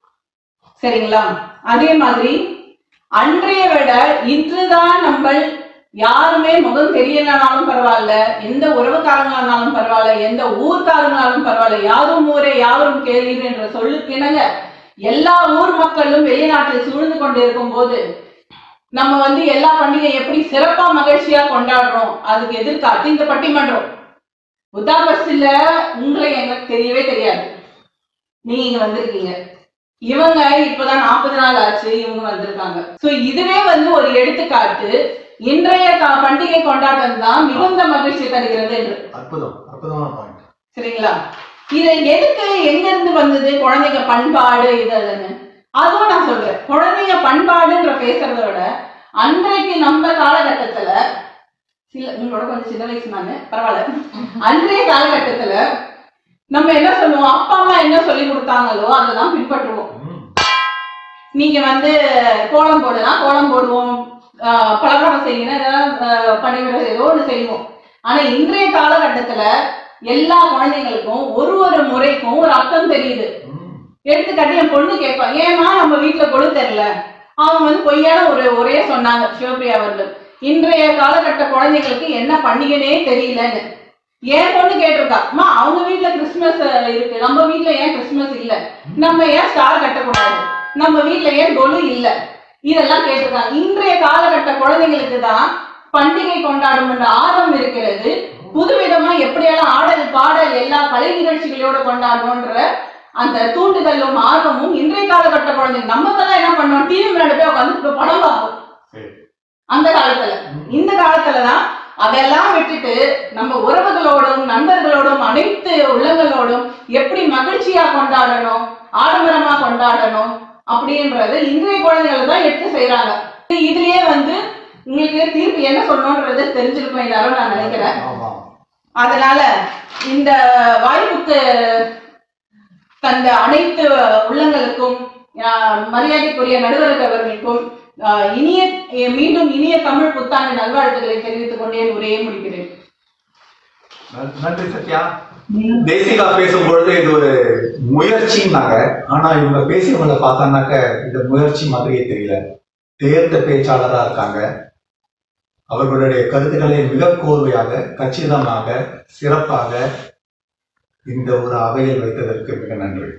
சரிங்களா அதே மாதிரி அன்றைய விட இன்றுதான் நம்ம யாருமே முகம் தெரியலனாலும் பரவாயில்ல எந்த உறவுக்காரங்களானாலும் பரவாயில்ல எந்த ஊர்க்காரங்களாலும் பரவாயில்ல யாரும் ஊரே யாரும் கேளீர் என்ற சொல்லுக்கு இணங்க எல்லா ஊர் மக்களும் வெளிநாட்டில் சூழ்ந்து கொண்டிருக்கும் போது நம்ம வந்து எல்லா பண்டிகை எப்படி சிறப்பா மகிழ்ச்சியா கொண்டாடுறோம் அதுக்கு எதிர்காட்டு இந்த பட்டிமன்றம் புத்தாபஸ்டில் உங்களை எங்களுக்கு தெரியவே தெரியாது நீங்க இங்க வந்திருக்கீங்க இவங்க இப்பதான் நாற்பது நாள் ஆச்சு இவங்க வந்திருக்காங்க சோ இதுவே வந்து ஒரு எடுத்துக்காட்டு இன்றைய கா- பண்டிகை கொண்டாட்டம் தான் மிகுந்த மகிழ்ச்சி தருகிறது என்று அற்புதம் அற்புதமான பாயிண்ட் சரிங்களா இது எதுக்கு எங்க இருந்து வந்தது குழந்தைங்க பண்பாடு இது அதுன்னு அதுவும் நான் சொல்றேன் குழந்தைங்க பண்பாடுன்ற பேசுறத விட அன்றைக்கு நம்ம காலகட்டத்துல சில உங்களோட கொஞ்சம் சின்ன வயசு நானு பரவாயில்ல அன்றைய காலகட்டத்துல நம்ம என்ன சொல்லுவோம் அப்பா அம்மா என்ன சொல்லி கொடுத்தாங்களோ அதை தான் பின்பற்றுவோம் நீங்க வந்து கோலம் போடலாம் கோலம் போடுவோம் ஆஹ் பலகாரம் செய்யணும் ஏதாவது பணிவிட ஏதோ ஒன்று செய்வோம் ஆனா இன்றைய காலகட்டத்துல எல்லா குழந்தைங்களுக்கும் ஒரு ஒரு முறைக்கும் ஒரு அர்த்தம் தெரியுது எடுத்துக்காட்டு என் பொண்ணு கேட்பா ஏமா நம்ம வீட்டுல கொடு தெரியல அவங்க வந்து பொய்யான ஒரு உரைய சொன்னாங்க சிவபிரியா அவர்கள் இன்றைய காலகட்ட குழந்தைங்களுக்கு என்ன பண்டிகைனே தெரியலன்னு என் பொண்ணு கேட்டிருக்கா அம்மா அவங்க வீட்ல கிறிஸ்துமஸ் இருக்கு நம்ம வீட்ல ஏன் கிறிஸ்துமஸ் இல்ல நம்ம ஏன் ஸ்டார் கட்டக்கூடாது நம்ம வீட்ல ஏன் கொலு இல்ல இதெல்லாம் கேட்டிருக்காங்க இன்றைய காலகட்ட குழந்தைங்களுக்கு தான் பண்டிகை கொண்டாடும் என்ற ஆர்வம் இருக்கிறது புதுவிதமா எப்படியெல்லாம் ஆடல் பாடல் எல்லா கலை நிகழ்ச்சிகளோட கொண்டாடணும்ன்ற அந்த தூண்டுதலும் ஆர்வமும் இன்றைய காலகட்ட குழந்தைங்க நமக்கெல்லாம் என்ன பண்ணோம் டிவி முன்னாடி போய் உட்காந்து படம் பார்ப்போம் அந்த காலத்துல இந்த காலத்துலதான் அதெல்லாம் விட்டுட்டு நம்ம உறவுகளோடும் நண்பர்களோடும் அனைத்து உள்ளங்களோடும் எப்படி மகிழ்ச்சியா கொண்டாடணும் ஆடம்பரமா கொண்டாடணும் அப்படின்றது இன்றைய குழந்தைகள் தான் எடுத்து செய்யறாங்க இதுலயே வந்து உங்களுக்கு தீர்ப்பு என்ன சொல்லணும்ன்றது தெரிஞ்சிருக்கும் எல்லாரும் நான் நினைக்கிறேன் அதனால இந்த வாய்ப்புக்கு தந்த அனைத்து உள்ளங்களுக்கும் ஆஹ், மரியாதைக்குரிய நடுவர் அவர்களுக்கும் ஆஹ், இனிய மீண்டும் இனிய தமிழ் புத்தாண்டு நல்வாழ்த்துக்களை தெரிவித்துக் கொண்டே என் உரையை முடிக்கிறேன் நன்- நன்றி சத்யா தேசிகா பேசும்பொழுது இது ஒரு முயற்சின்னாங்க ஆனா இவங்க பேசியவங்கள பார்த்தானாக்க இந்த முயற்சி மாதிரியே தெரியல தேர்ந்த பேச்சாளரா இருக்காங்க அவர்களுடைய கருத்துக்களை மிக கோர்வையாக கச்சிதமாக சிறப்பாக இந்த ஒரு அவையில் வைத்ததற்கு மிக நன்றி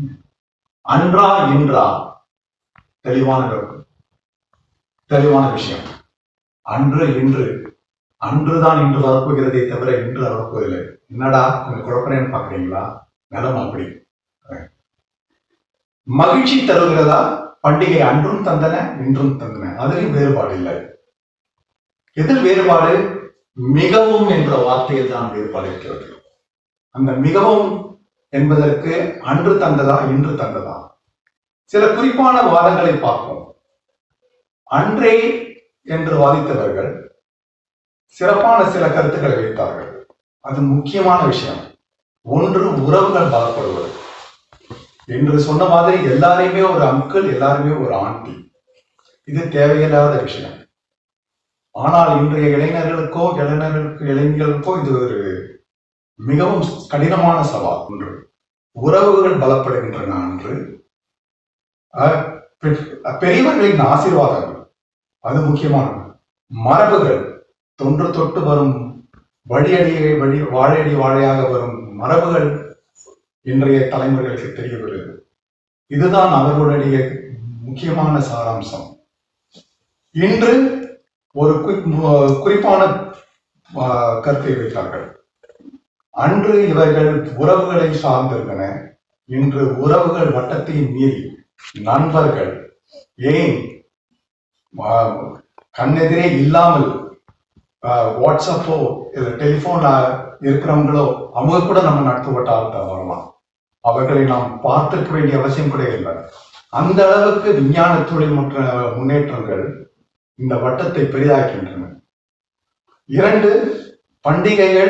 அன்றா இன்றா தெளிவான விளக்கம். தெளிவான விஷயம் அன்று இன்று அன்றுதான் இன்று வரப்போகிறதே தவிர இன்று வரப்போவதில்லை என்னடா கொஞ்சம் குழப்பறேன்னு பாக்குறீங்களா நிலம் அப்படி மகிழ்ச்சி தருகிறதா பண்டிகை அன்றும் தந்தன இன்றும் தந்தன அதிலும் வேறுபாடு இல்லை எதில் வேறுபாடு மிகவும் என்ற வார்த்தையில் தான் வேறுபாடு இருக்கிறது அந்த மிகவும் என்பதற்கு அன்று தந்ததா இன்று தந்ததா சில குறிப்பான வாதங்களை பார்ப்போம் அன்றே என்று வாதித்தவர்கள் சிறப்பான சில கருத்துக்களை வைத்தார்கள் அது முக்கியமான விஷயம் ஒன்று உறவுகள் பலப்படுவது என்று சொன்ன மாதிரி எல்லாரையுமே ஒரு அங்கிள் எல்லாருமே ஒரு ஆண்டி இது தேவையில்லாத விஷயம் ஆனால் இன்றைய இளைஞர்களுக்கோ இளைஞர்களுக்கு இளைஞர்களுக்கோ இது ஒரு மிகவும் கடினமான சவால் ஒன்று உறவுகள் பலப்படுகின்றன அன்று அஹ், பெ- பெரியவர்களின் ஆசீர்வாதங்கள் அது முக்கியமானது மரபுகள் தொன்று தொட்டு வரும் வழியடியை வழி வாழையடி வாழையாக வரும் மரபுகள் இன்றைய தலைமுறைகளுக்கு தெரிய வருகிறது இதுதான் அவர்களுடைய முக்கியமான சாராம்சம் இன்று ஒரு குறி- மு- குறிப்பான ஆ, கருத்தை வைத்தார்கள் அன்று இவர்கள் உறவுகளை சார்ந்திருந்தன இன்று உறவுகள் வட்டத்தை மீறி நண்பர்கள் ஏன் ஆ, கண்ணெதிரே இல்லாமல் ஆ, வாட்ஸ்அப்போ இல்லை டெலிஃபோன்ல இருக்கிறவங்களோ அவங்க கூட நம்ம நட்பு வட்டாரத்தை வரலாம் அவர்களை நாம் பார்த்திருக்க வேண்டிய அவசியம் கூட இல்லை அந்த அளவுக்கு விஞ்ஞான தொழில்நுட்ப முன்னேற்றங்கள் இந்த வட்டத்தை பெரிதாக்கின்றன இரண்டு பண்டிகைகள்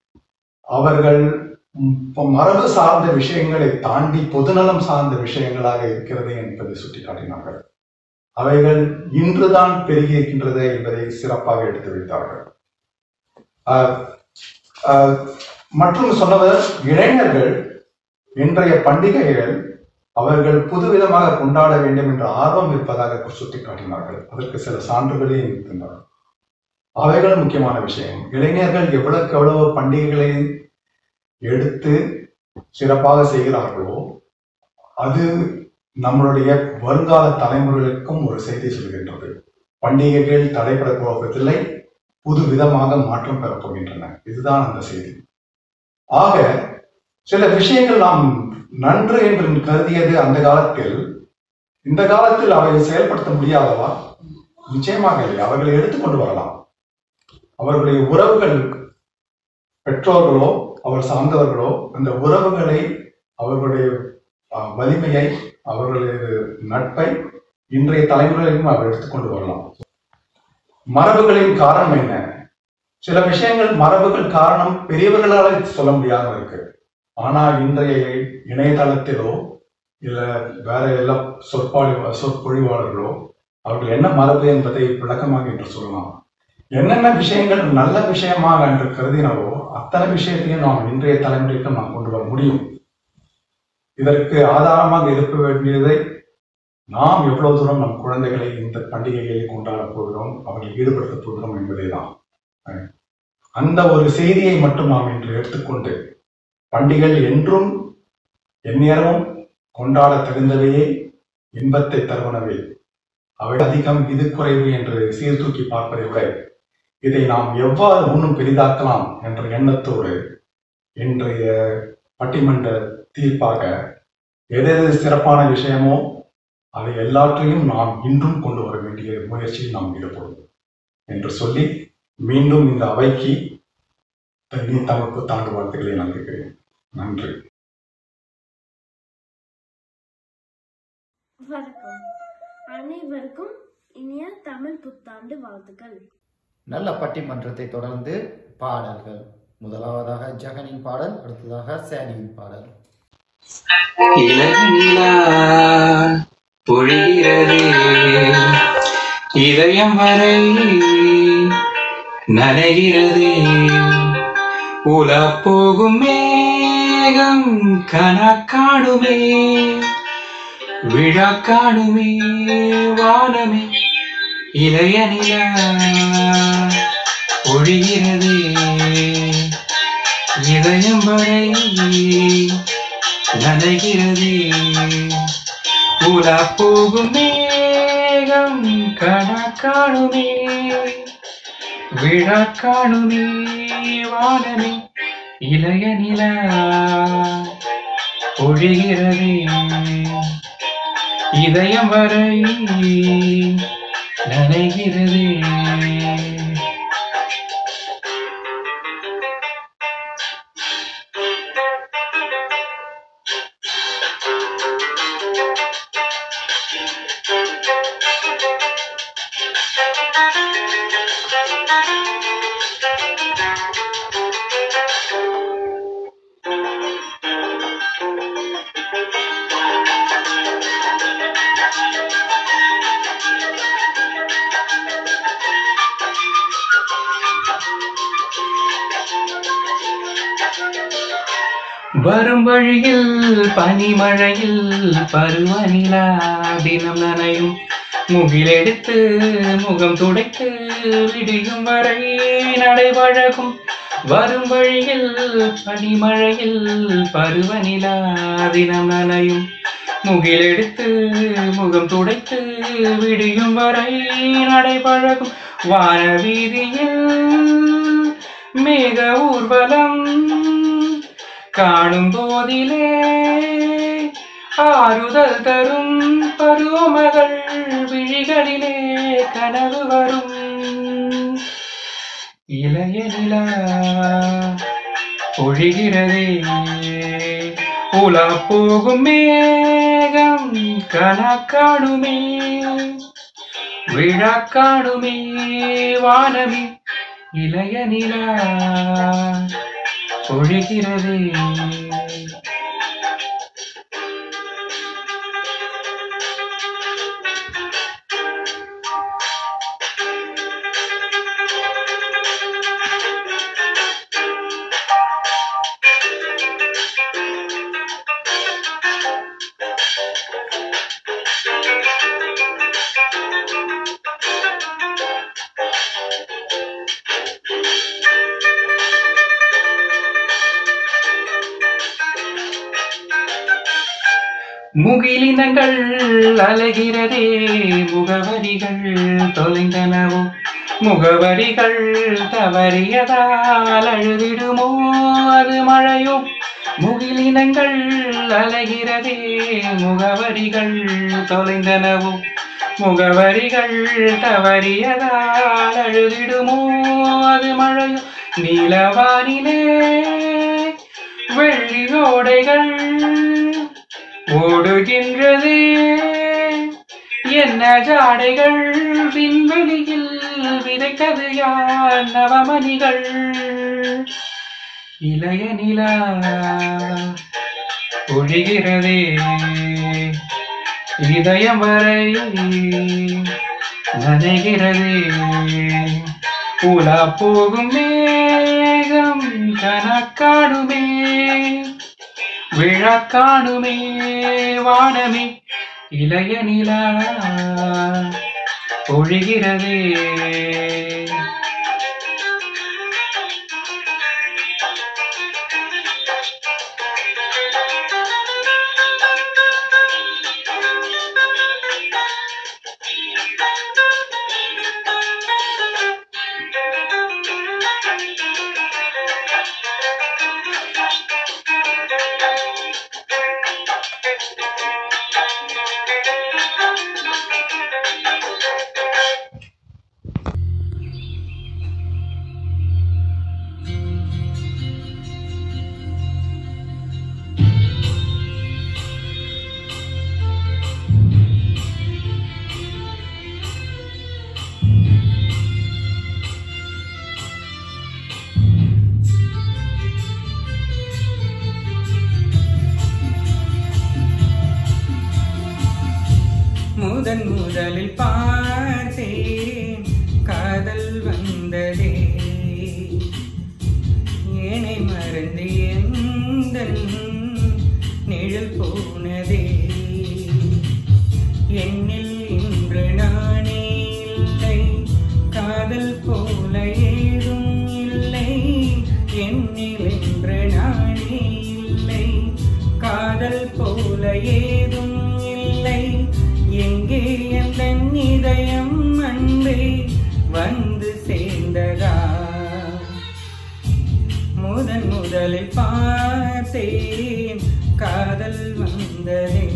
அவர்கள் ம், மரபு சார்ந்த விஷயங்களை தாண்டி பொதுநலம் சார்ந்த விஷயங்களாக இருக்கிறது என்பதை சுட்டிக்காட்டினார்கள் அவைகள் இன்றுதான் பெருகி இருக்கின்றது என்பதை சிறப்பாக எடுத்து வைத்தார்கள் ஆஹ், ஆஹ், மற்றும் சொன்னவர் இளைஞர்கள் இன்றைய பண்டிகைகள் அவர்கள் புதுவிதமாக கொண்டாட வேண்டும் என்ற ஆர்வம் இருப்பதாக சுட்டிக்காட்டினார்கள் அதற்கு சில சான்றுகளையும் தந்தார்கள் அவைகள் முக்கியமான விஷயம் இளைஞர்கள் எவ்வளவுக்கு எவ்வளவு பண்டிகைகளை எடுத்து சிறப்பாக செய்கிறார்களோ அது நம்மளுடைய வருங்கால தலைமுறைகளுக்கும் ஒரு செய்தி சொல்கின்றது பண்டிகைகள் தடைபடப் போவதில்லை புது விதமாக மாற்றம் பெறப் போகின்றன இதுதான் அந்த செய்தி ஆக சில விஷயங்கள் நாம் நன்று என்று கருதியது அந்த காலத்தில் இந்த காலத்தில் அவை செயல்படுத்த முடியாதவா நிச்சயமாக இல்லை அவர்களை எடுத்துக்கொண்டு வரலாம் அவர்களுடைய உறவுகள் பெற்றோர்களோ அவர் சார்ந்தவர்களோ அந்த உறவுகளை அவர்களுடைய அஹ், வலிமையை அவர்களுடைய நட்பை இன்றைய தலைமுறையிலும் அவர் எடுத்துக்கொண்டு வரலாம் மரபுகளின் காரணம் என்ன சில விஷயங்கள் மரபுகள் காரணம் பெரியவர்களால சொல்ல முடியாம இருக்கு ஆனா இன்றைய இணையதளத்திலோ இல்ல வேற எல்லா சொற்பாளி சொற்பொழிவாளர்களோ அவர்கள் என்ன மரபு என்பதை விளக்கமாக என்று சொல்லலாம் என்னென்ன விஷயங்கள் நல்ல விஷயமாக என்று கருதினவோ அத்தனை விஷயத்தையும் நாம் இன்றைய தலைமுறைக்கு நாம் கொண்டு வர முடியும் இதற்கு ஆதாரமாக இருக்க வேண்டியதை நாம் எவ்வளவு தூரம் நம் குழந்தைகளை இந்த பண்டிகைகளில் கொண்டாட போகிறோம் அவர்களை ஈடுபடுத்தப் போகிறோம் என்பதே தான் அந்த ஒரு செய்தியை மட்டும் நாம் இன்று எடுத்துக்கொண்டு பண்டிகைகள் என்றும் எந்நேரமும் கொண்டாட தகுந்தவையே இன்பத்தை தருவனவே அவை அதிகம் இது குறைவு என்று சீர்தூக்கி பார்ப்பதை விட இதை நாம் எவ்வாறு இன்னும் பெரிதாக்கலாம் என்ற எண்ணத்தோடு இன்றைய பட்டிமன்ற தீர்ப்பாக எது எது சிறப்பான விஷயமோ அதை எல்லாற்றையும் நாம் இன்றும் கொண்டு வர வேண்டிய முயற்சியில் நாம் ஈடுபடுவோம் என்று சொல்லி மீண்டும் இந்த அவைக்கு தனி தமிழ் புத்தாண்டு வாழ்த்துக்களை நல்குகிறேன் நன்றி வணக்கம் அனைவருக்கும் இனிய தமிழ் புத்தாண்டு வாழ்த்துக்கள் நல்ல பட்டிமன்றத்தை தொடர்ந்து பாடல்கள் முதலாவதாக ஜெகனின் பாடல் அடுத்ததாக சேனியின் பாடல் இளநிலா பொழிகிறது இதயம் வரை நனைகிறது உலா போகும் மேகம் கணக்காணுமே விழா காணுமே வானமே இளைய நிலா ஒழிகிறது இதயம் வரை நனைகிறது உலா போகும் மேகம் கணக்காணுமே விழா காணுமே வானமே இளைய நிலா ஒழிகிறது இதயம் வரை நனைகிறது வரும் வழியில் பனிமழையில் பருவநிலா தினம் நனையும் முகிலெடுத்து முகம் துடைத்து விடியும் வரை நடைபழகும் வரும் வழியில் பனிமழையில் பருவநிலா தினம் நனையும் முகிலெடுத்து முகம் துடைத்து விடியும் வரை நடைபழகும் வானவீதியில் மேக ஊர்வலம் காணும் போதிலே ஆறுதல் தரும் பருவமகள் விழிகளிலே கனவு வரும் இளைய நிலா பொழிகிறதே உலா போகும் மேகம் கணக்காடுமே விழா காணுமே வானமே இளைய நிலா பொழிகிறதே முகிலினங்கள் அலைகிறதே முகவரிகள் தொலைந்தனவோ முகவரிகள் தவறியதால் அழுதிடுமோ அது மழையோ முகிலினங்கள் அலைகிறதே முகவரிகள் தொலைந்தனவோ முகவரிகள் தவறியதால் அழுதிடுமோ அது மழையோ நீலவானிலே வெள்ளி ஓடைகள் ஓடுகின்றதே என்ன ஜாடைகள் விண்வெளியில் விதைத்தது யார் நவமணிகள் இளைய நிலா பொழிகிறதே இதயம் வரை நனைகிறதே உலா போகும் மேகம் கணக்காடுமே விழா காணுமே வானமே இளைய நிலா பொழிகிறதே முதன் முதலில் பார்த்தேன் காதல் வந்ததே ஏனை மறந்து எந்த நிழல் போனதே என்னில் இன்று நானே இல்லை காதல் போல ஏதும் இல்லை என்னில் இன்று நானே இல்லை காதல் போல ஏதும் இல்லை எங்கே எந்த இதயம் அன்பே வந்து சேர்ந்ததா முதன் முதலில் பார்த்தேன் காதல் வந்ததே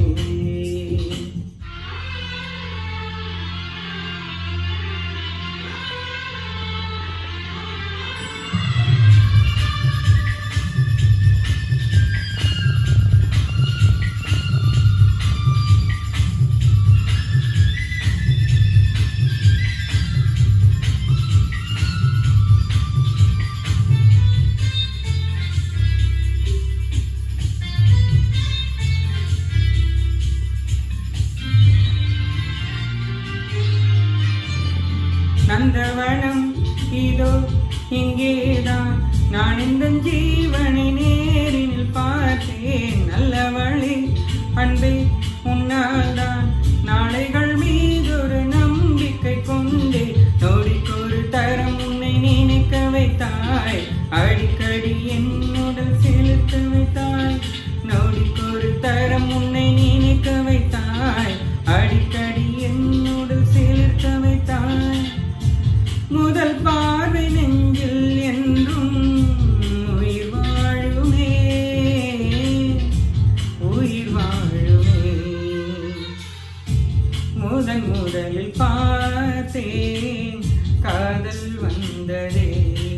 நந்தவனம் இதோ இங்கேதான் நான் இந்த ஜீவனை நேரில் பார்த்தேன் நல்லவளே அன்பே உன்னால்தான் நாளைகள் மீது ஒரு நம்பிக்கை கொண்டே நொடிக்கொரு தரம் உன்னை நினைக்க வைத்தாய் அடிக்கடி என்னுடல் செலுத்த வைத்தாய் நொடிக்கொரு தரம் உன்னை நினைக்க வைத்தாய் அடிக்கடி என்னுடல் செலுத்த வைத்தாய் முதல் பார்வை நெஞ்சில் என்றும் உயிர் வாழுமே உயிர் வாழுமே முதன் முதலில் பார்த்தேன் காதல் வந்ததே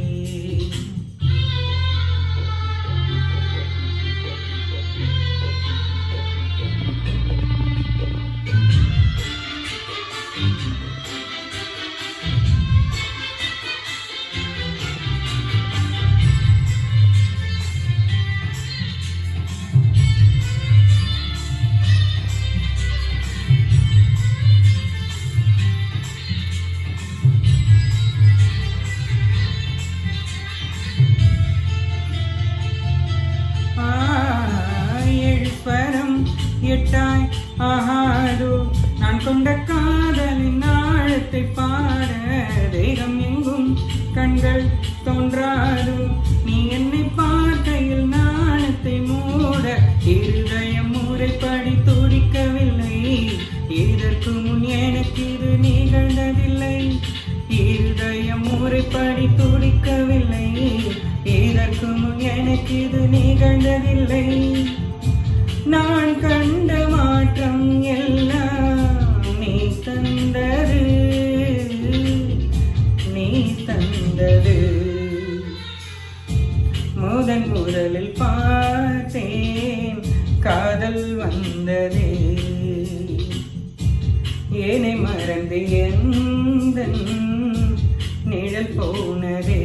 ஆ, ஏழு ஸ்வரம் எட்டாய் ஆகாதோ நான் கொண்ட காதலின் ஆழத்தை பாட தேகம் எங்கும் கண்கள் தோன்றாதோ நீ என்னை பார்க்கையில் நாணத்தை மூட இருதயம் முறைப்படி துடிக்கவில்லை இதற்கு முன் எனக்கு இது நிகழ்ந்ததில்லை இருதயம் முறைப்படி துடிக்கவில்லை இதற்கு முன் எனக்கு இது நிகழ்ந்ததில்லை நான் கண்ட மாற்றம் எல்லாம் நீ தந்தது நீ தந்தது முதன் முதலில் பார்த்தேன் காதல் வந்ததே ஏனை மறந்து எந்த நிழல் போனதே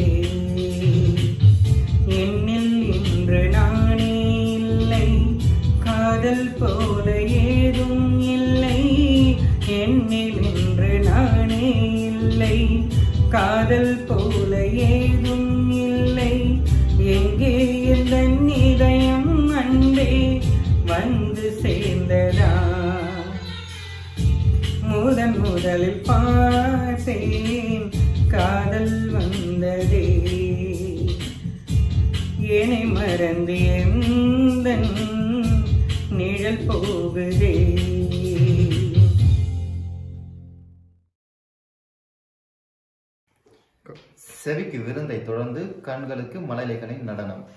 என்னில் இன்று நானே இல்லை காதல் போல ஏதும் இல்லை என்னில் இன்று நானே இல்லை காதல் போல ஏதும் இல்லை எங்கே இந்த இதயம் அன்பே வந்து சேர்ந்ததா முதன் முதலில் பார்த்தேன் காதல் வந்ததே என்னை மறந்து எந்த நிழல் போகுதே செவிக்கு விருந்தை தொடர்ந்து கண்களுக்கு மலைலேகனின் நடனம்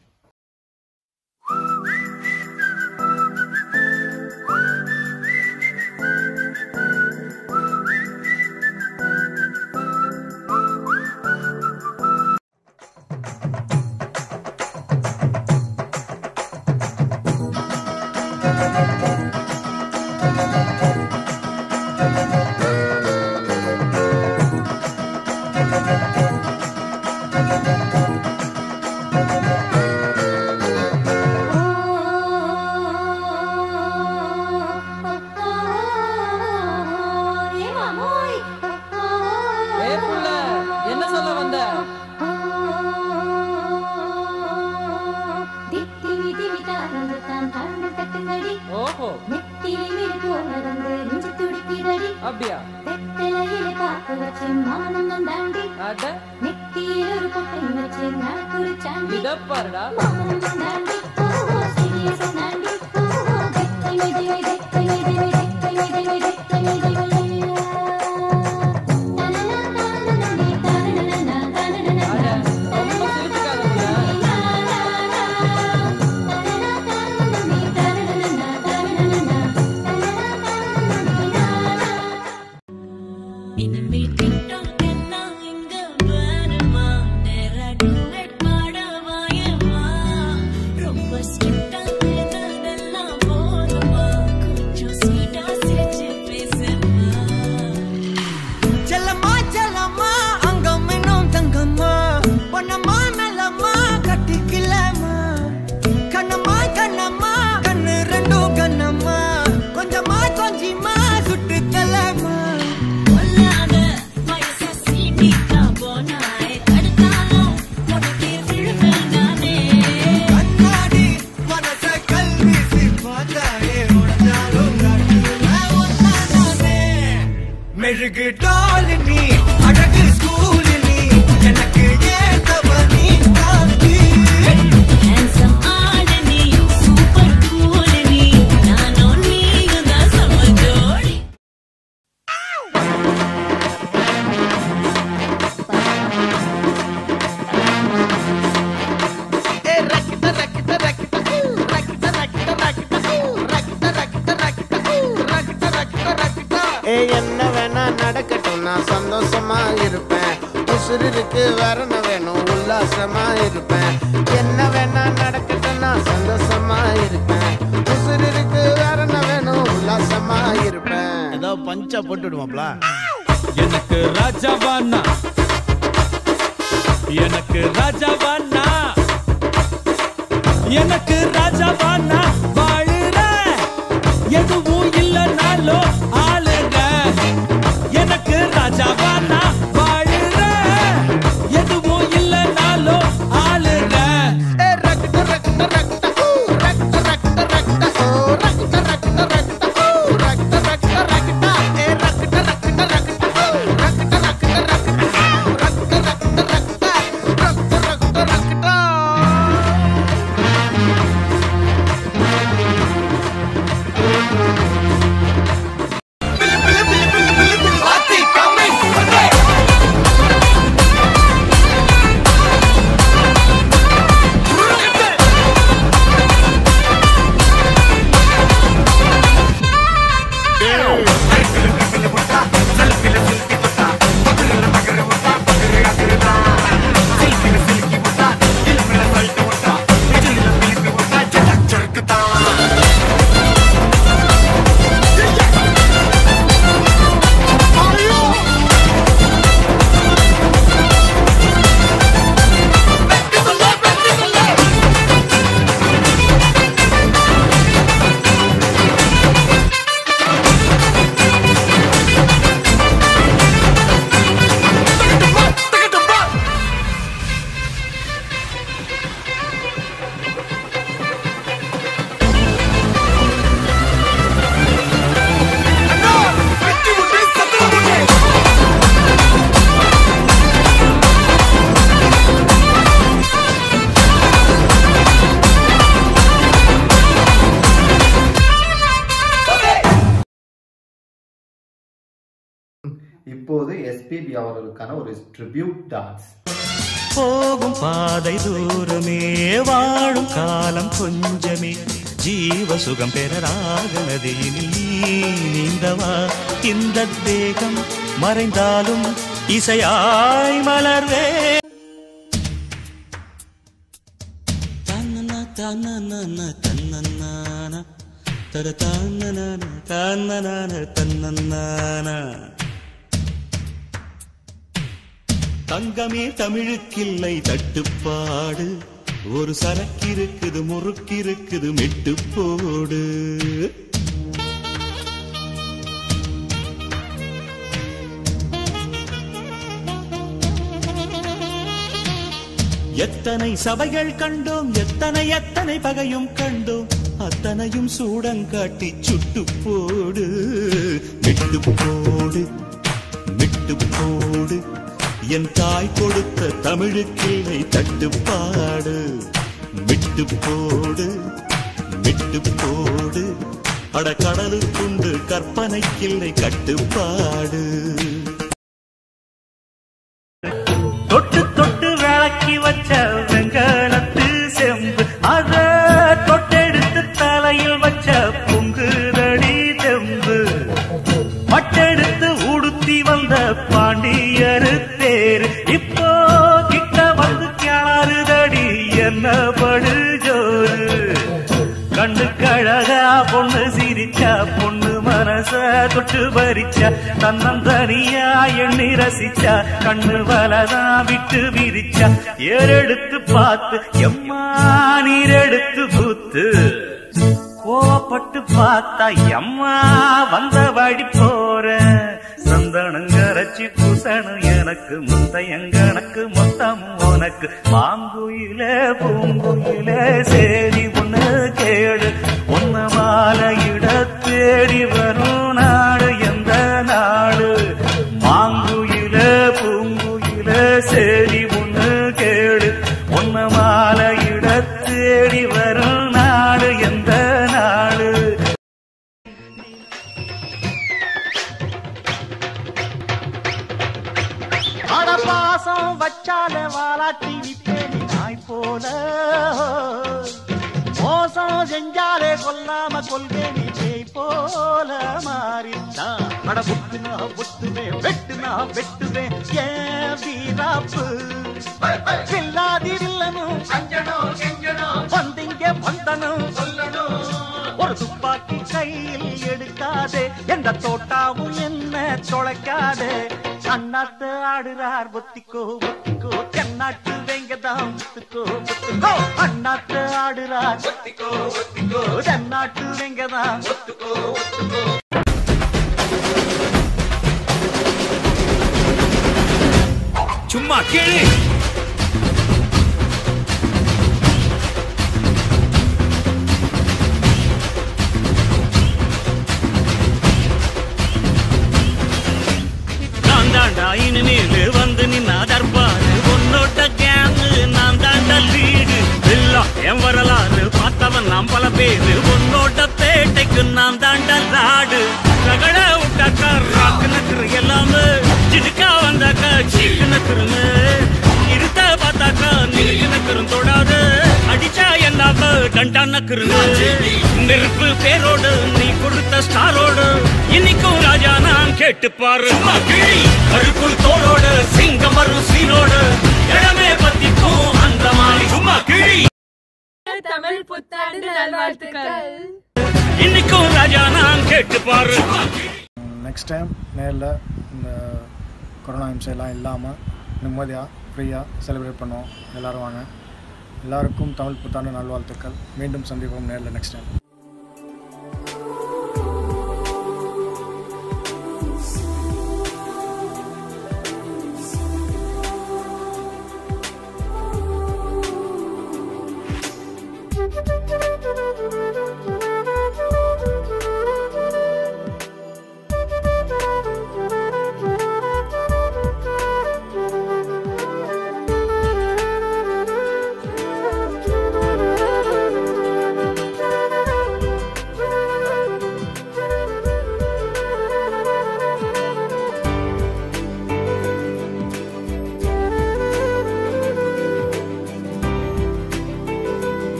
ஏ புள்ள என்ன சொல்ல வந்த தித்திவி திவி தாரங்கத்தான் தாழ்ந்து தட்டுங்கடி ஓஹோ நெத்திலி மிருகு நடந்து நெஞ்சு துடிக்குதடி அப்படியா வெத்தலையில பார்க்க வச்சு மானந்தம் தாண்டி அட நெத்தியில் ஒரு பொட்டை வச்சு நடக்குரு சாண்டி இத பாருடா மானந்தம் தாண்டி ஓஹோ சீரியஸ் தாண்டி ஓஹோ தெக்கை மிதிவை தெக்கை மிதிவை தெக்கை மிதிவை தெக்கை மிதிவை இங்க வருமா நேரா duet பாட வாயேம்மா. உசுருக்கு வேற என்ன வேணும் உல்லாசமா இருப்பேன் என்ன வேணா நடக்கட்டும் நான் சந்தோஷமா இருப்பேன் உசுருக்கு வேற என்ன வேணும் உல்லாசமா இருப்பேன் ஏதோ பஞ்சா போட்டு விடுவாப்ல எனக்கு ராஜாவானா எனக்கு ராஜாவானா எனக்கு ராஜாவானா வாழுற எதுவும் இல்லைனாலும் ஆளுங்க எனக்கு ராஜாவானா வாழுற எதுவும் இல்லைனாலும் ஆளுங்க இப்போது எஸ்பிபி அவர்களுக்கான ஒரு ட்ரிபியூட் டான்ஸ் போகும் பாதை தூரமே வாழும் காலம் கொஞ்சமே ஜீவ சுகம் பெற ராக நதியினில் நீ நீந்தவா இந்த தேகம் மறைந்தாலும் இசையாய் மலர்வே தன்னன தன்னன தன்னன்னான தர தன்னன தன்னனான தன்னன்னான தங்கமே தமிழுக்கில்லை தட்டுப்பாடு ஒரு சரக்கிருக்குது முறுக்கிருக்குது மெட்டு போடு எத்தனை சபைகள் கண்டோம் எத்தனை எத்தனை பகையும் கண்டோம் அத்தனையும் சூடங்காட்டி சுட்டு போடு மெட்டு போடு மெட்டு போடு என் தாய் கொடுத்த தமிழுக்கில்லை தட்டுப்பாடு விட்டு போடு விட்டு போடு அட கடலுக்குண்டு கற்பனைக்கில்லை கட்டுப்பாடு தொட்டு தொட்டு விளக்கி வச்ச வெங்கலத்து செம்பு அத தொட்டெடுத்து தலையில் வச்ச பொங்குதடி செம்பு மட்டெடுத்து உடுத்தி வந்த பாண்டியரு தேரு இப்போ கிட்ட வந்து கிணறுதடி என்ன படு ஜோரு கண்ணு கழகா பொண்ணு சிரிச்சா பொண்ணு மனச தொட்டு பறிச்சா தன்னந்தனியா எண்ணி ரசிச்சா கண்ணு வலதான் விட்டு விரிச்சா ஏறெடுத்து பார்த்து எம்மா நீரெடுத்து பூத்து கோவப்பட்டு பார்த்தா எம்மா வந்த வழி போற சந்தனங்கரைச்சி பூசணும் எனக்கு முந்தையங்கணக்கு மொத்தம் உனக்கு மாங்குயில பூங்குயில சேரி ஒண்ணு கேடு ஒன்ன மாலையிட தேடி வரும் நாடு எந்த நாடு மாங்குயில பூங்குயில சேரி ஒண்ணு கேடு ஒன்ன மாலையிட தேடி வரும் நாடு எந்த நாடு அடபாசம் வச்சால வாலாட்டி விட்டேன் நாய் போல மோசம் செஞ்சாலே கொல்லாம கொள்வேன் பேய் போல மாறிட்டான் அட புட்டுனா புட்டுவேன் வெட்டுனா வெட்டுவேன் ஏன் வீராப்பு பில்லாதி வில்லனும் வந்திங்க வந்தனும் ஒரு துப்பாக்கி கையில் எடுக்காதே எந்த தோட்டாவும் என்ன தொலைக்காதே அண்ணாத்து ஆடுறார் ஒத்திக்கோ ஒத்திக்கோ தென்னாட்டு வெங்கதாம் ஒத்துக்கோ ஒத்துக்கோ அண்ணாத்து ஆடுறார் ஒத்திக்கோ ஒத்திக்கோ தென்னாட்டு வெங்கதாம் ஒத்துக்கோ ஒத்துக்கோ சும்மா கேளு நான் தாண்டா இனிமேல் வந்து நின்னா தர்பாரு உன்னோட்ட கேங்கு நான் தாண்டா லீடு எல்லாம் என் வரலாறு பார்த்தவன் நாம் பல பேரு உன்னோட்ட பேட்டைக்கு நான் தாண்டா லாடு ரகட விட்டாக்கா ராக்கு நக்கரு எல்லாமே சிடுக்கா வந்தாக்கா சீக்கு நக்கருன்னு இருத்த பார்த்தாக்கா நிறுக்கு நக்கரும் தொடாது அடிச்சா என்னாம டண்டா நக்கருன்னு நெருப்பு பேரோடு நீ கொடுத்த ஸ்டாரோடு இன்னைக்கும் ராஜா நான் கேட்டு பாரு கருக்குள் தோளோடு சிங்கம் வரும் சீனோடு இடமே பத்திக்கும் அந்த மாதிரி சும்மா கிழி தமிழ் புத்தாண்டு நல்வாழ்த்துக்கள் இன்னைக்கும் ராஜா நான் கேட்டு பாரு நெக்ஸ்ட் டைம் நேரில் இந்த கொரோனா இம்சையெல்லாம் இல்லாமல் நிம்மதியாக ஃப்ரீயாக செலிப்ரேட் பண்ணுவோம் எல்லோரும் வாங்க எல்லாருக்கும் தமிழ் புத்தாண்டு நல்வாழ்த்துக்கள் மீண்டும் சந்திப்போம் நேரில் நெக்ஸ்ட் டைம்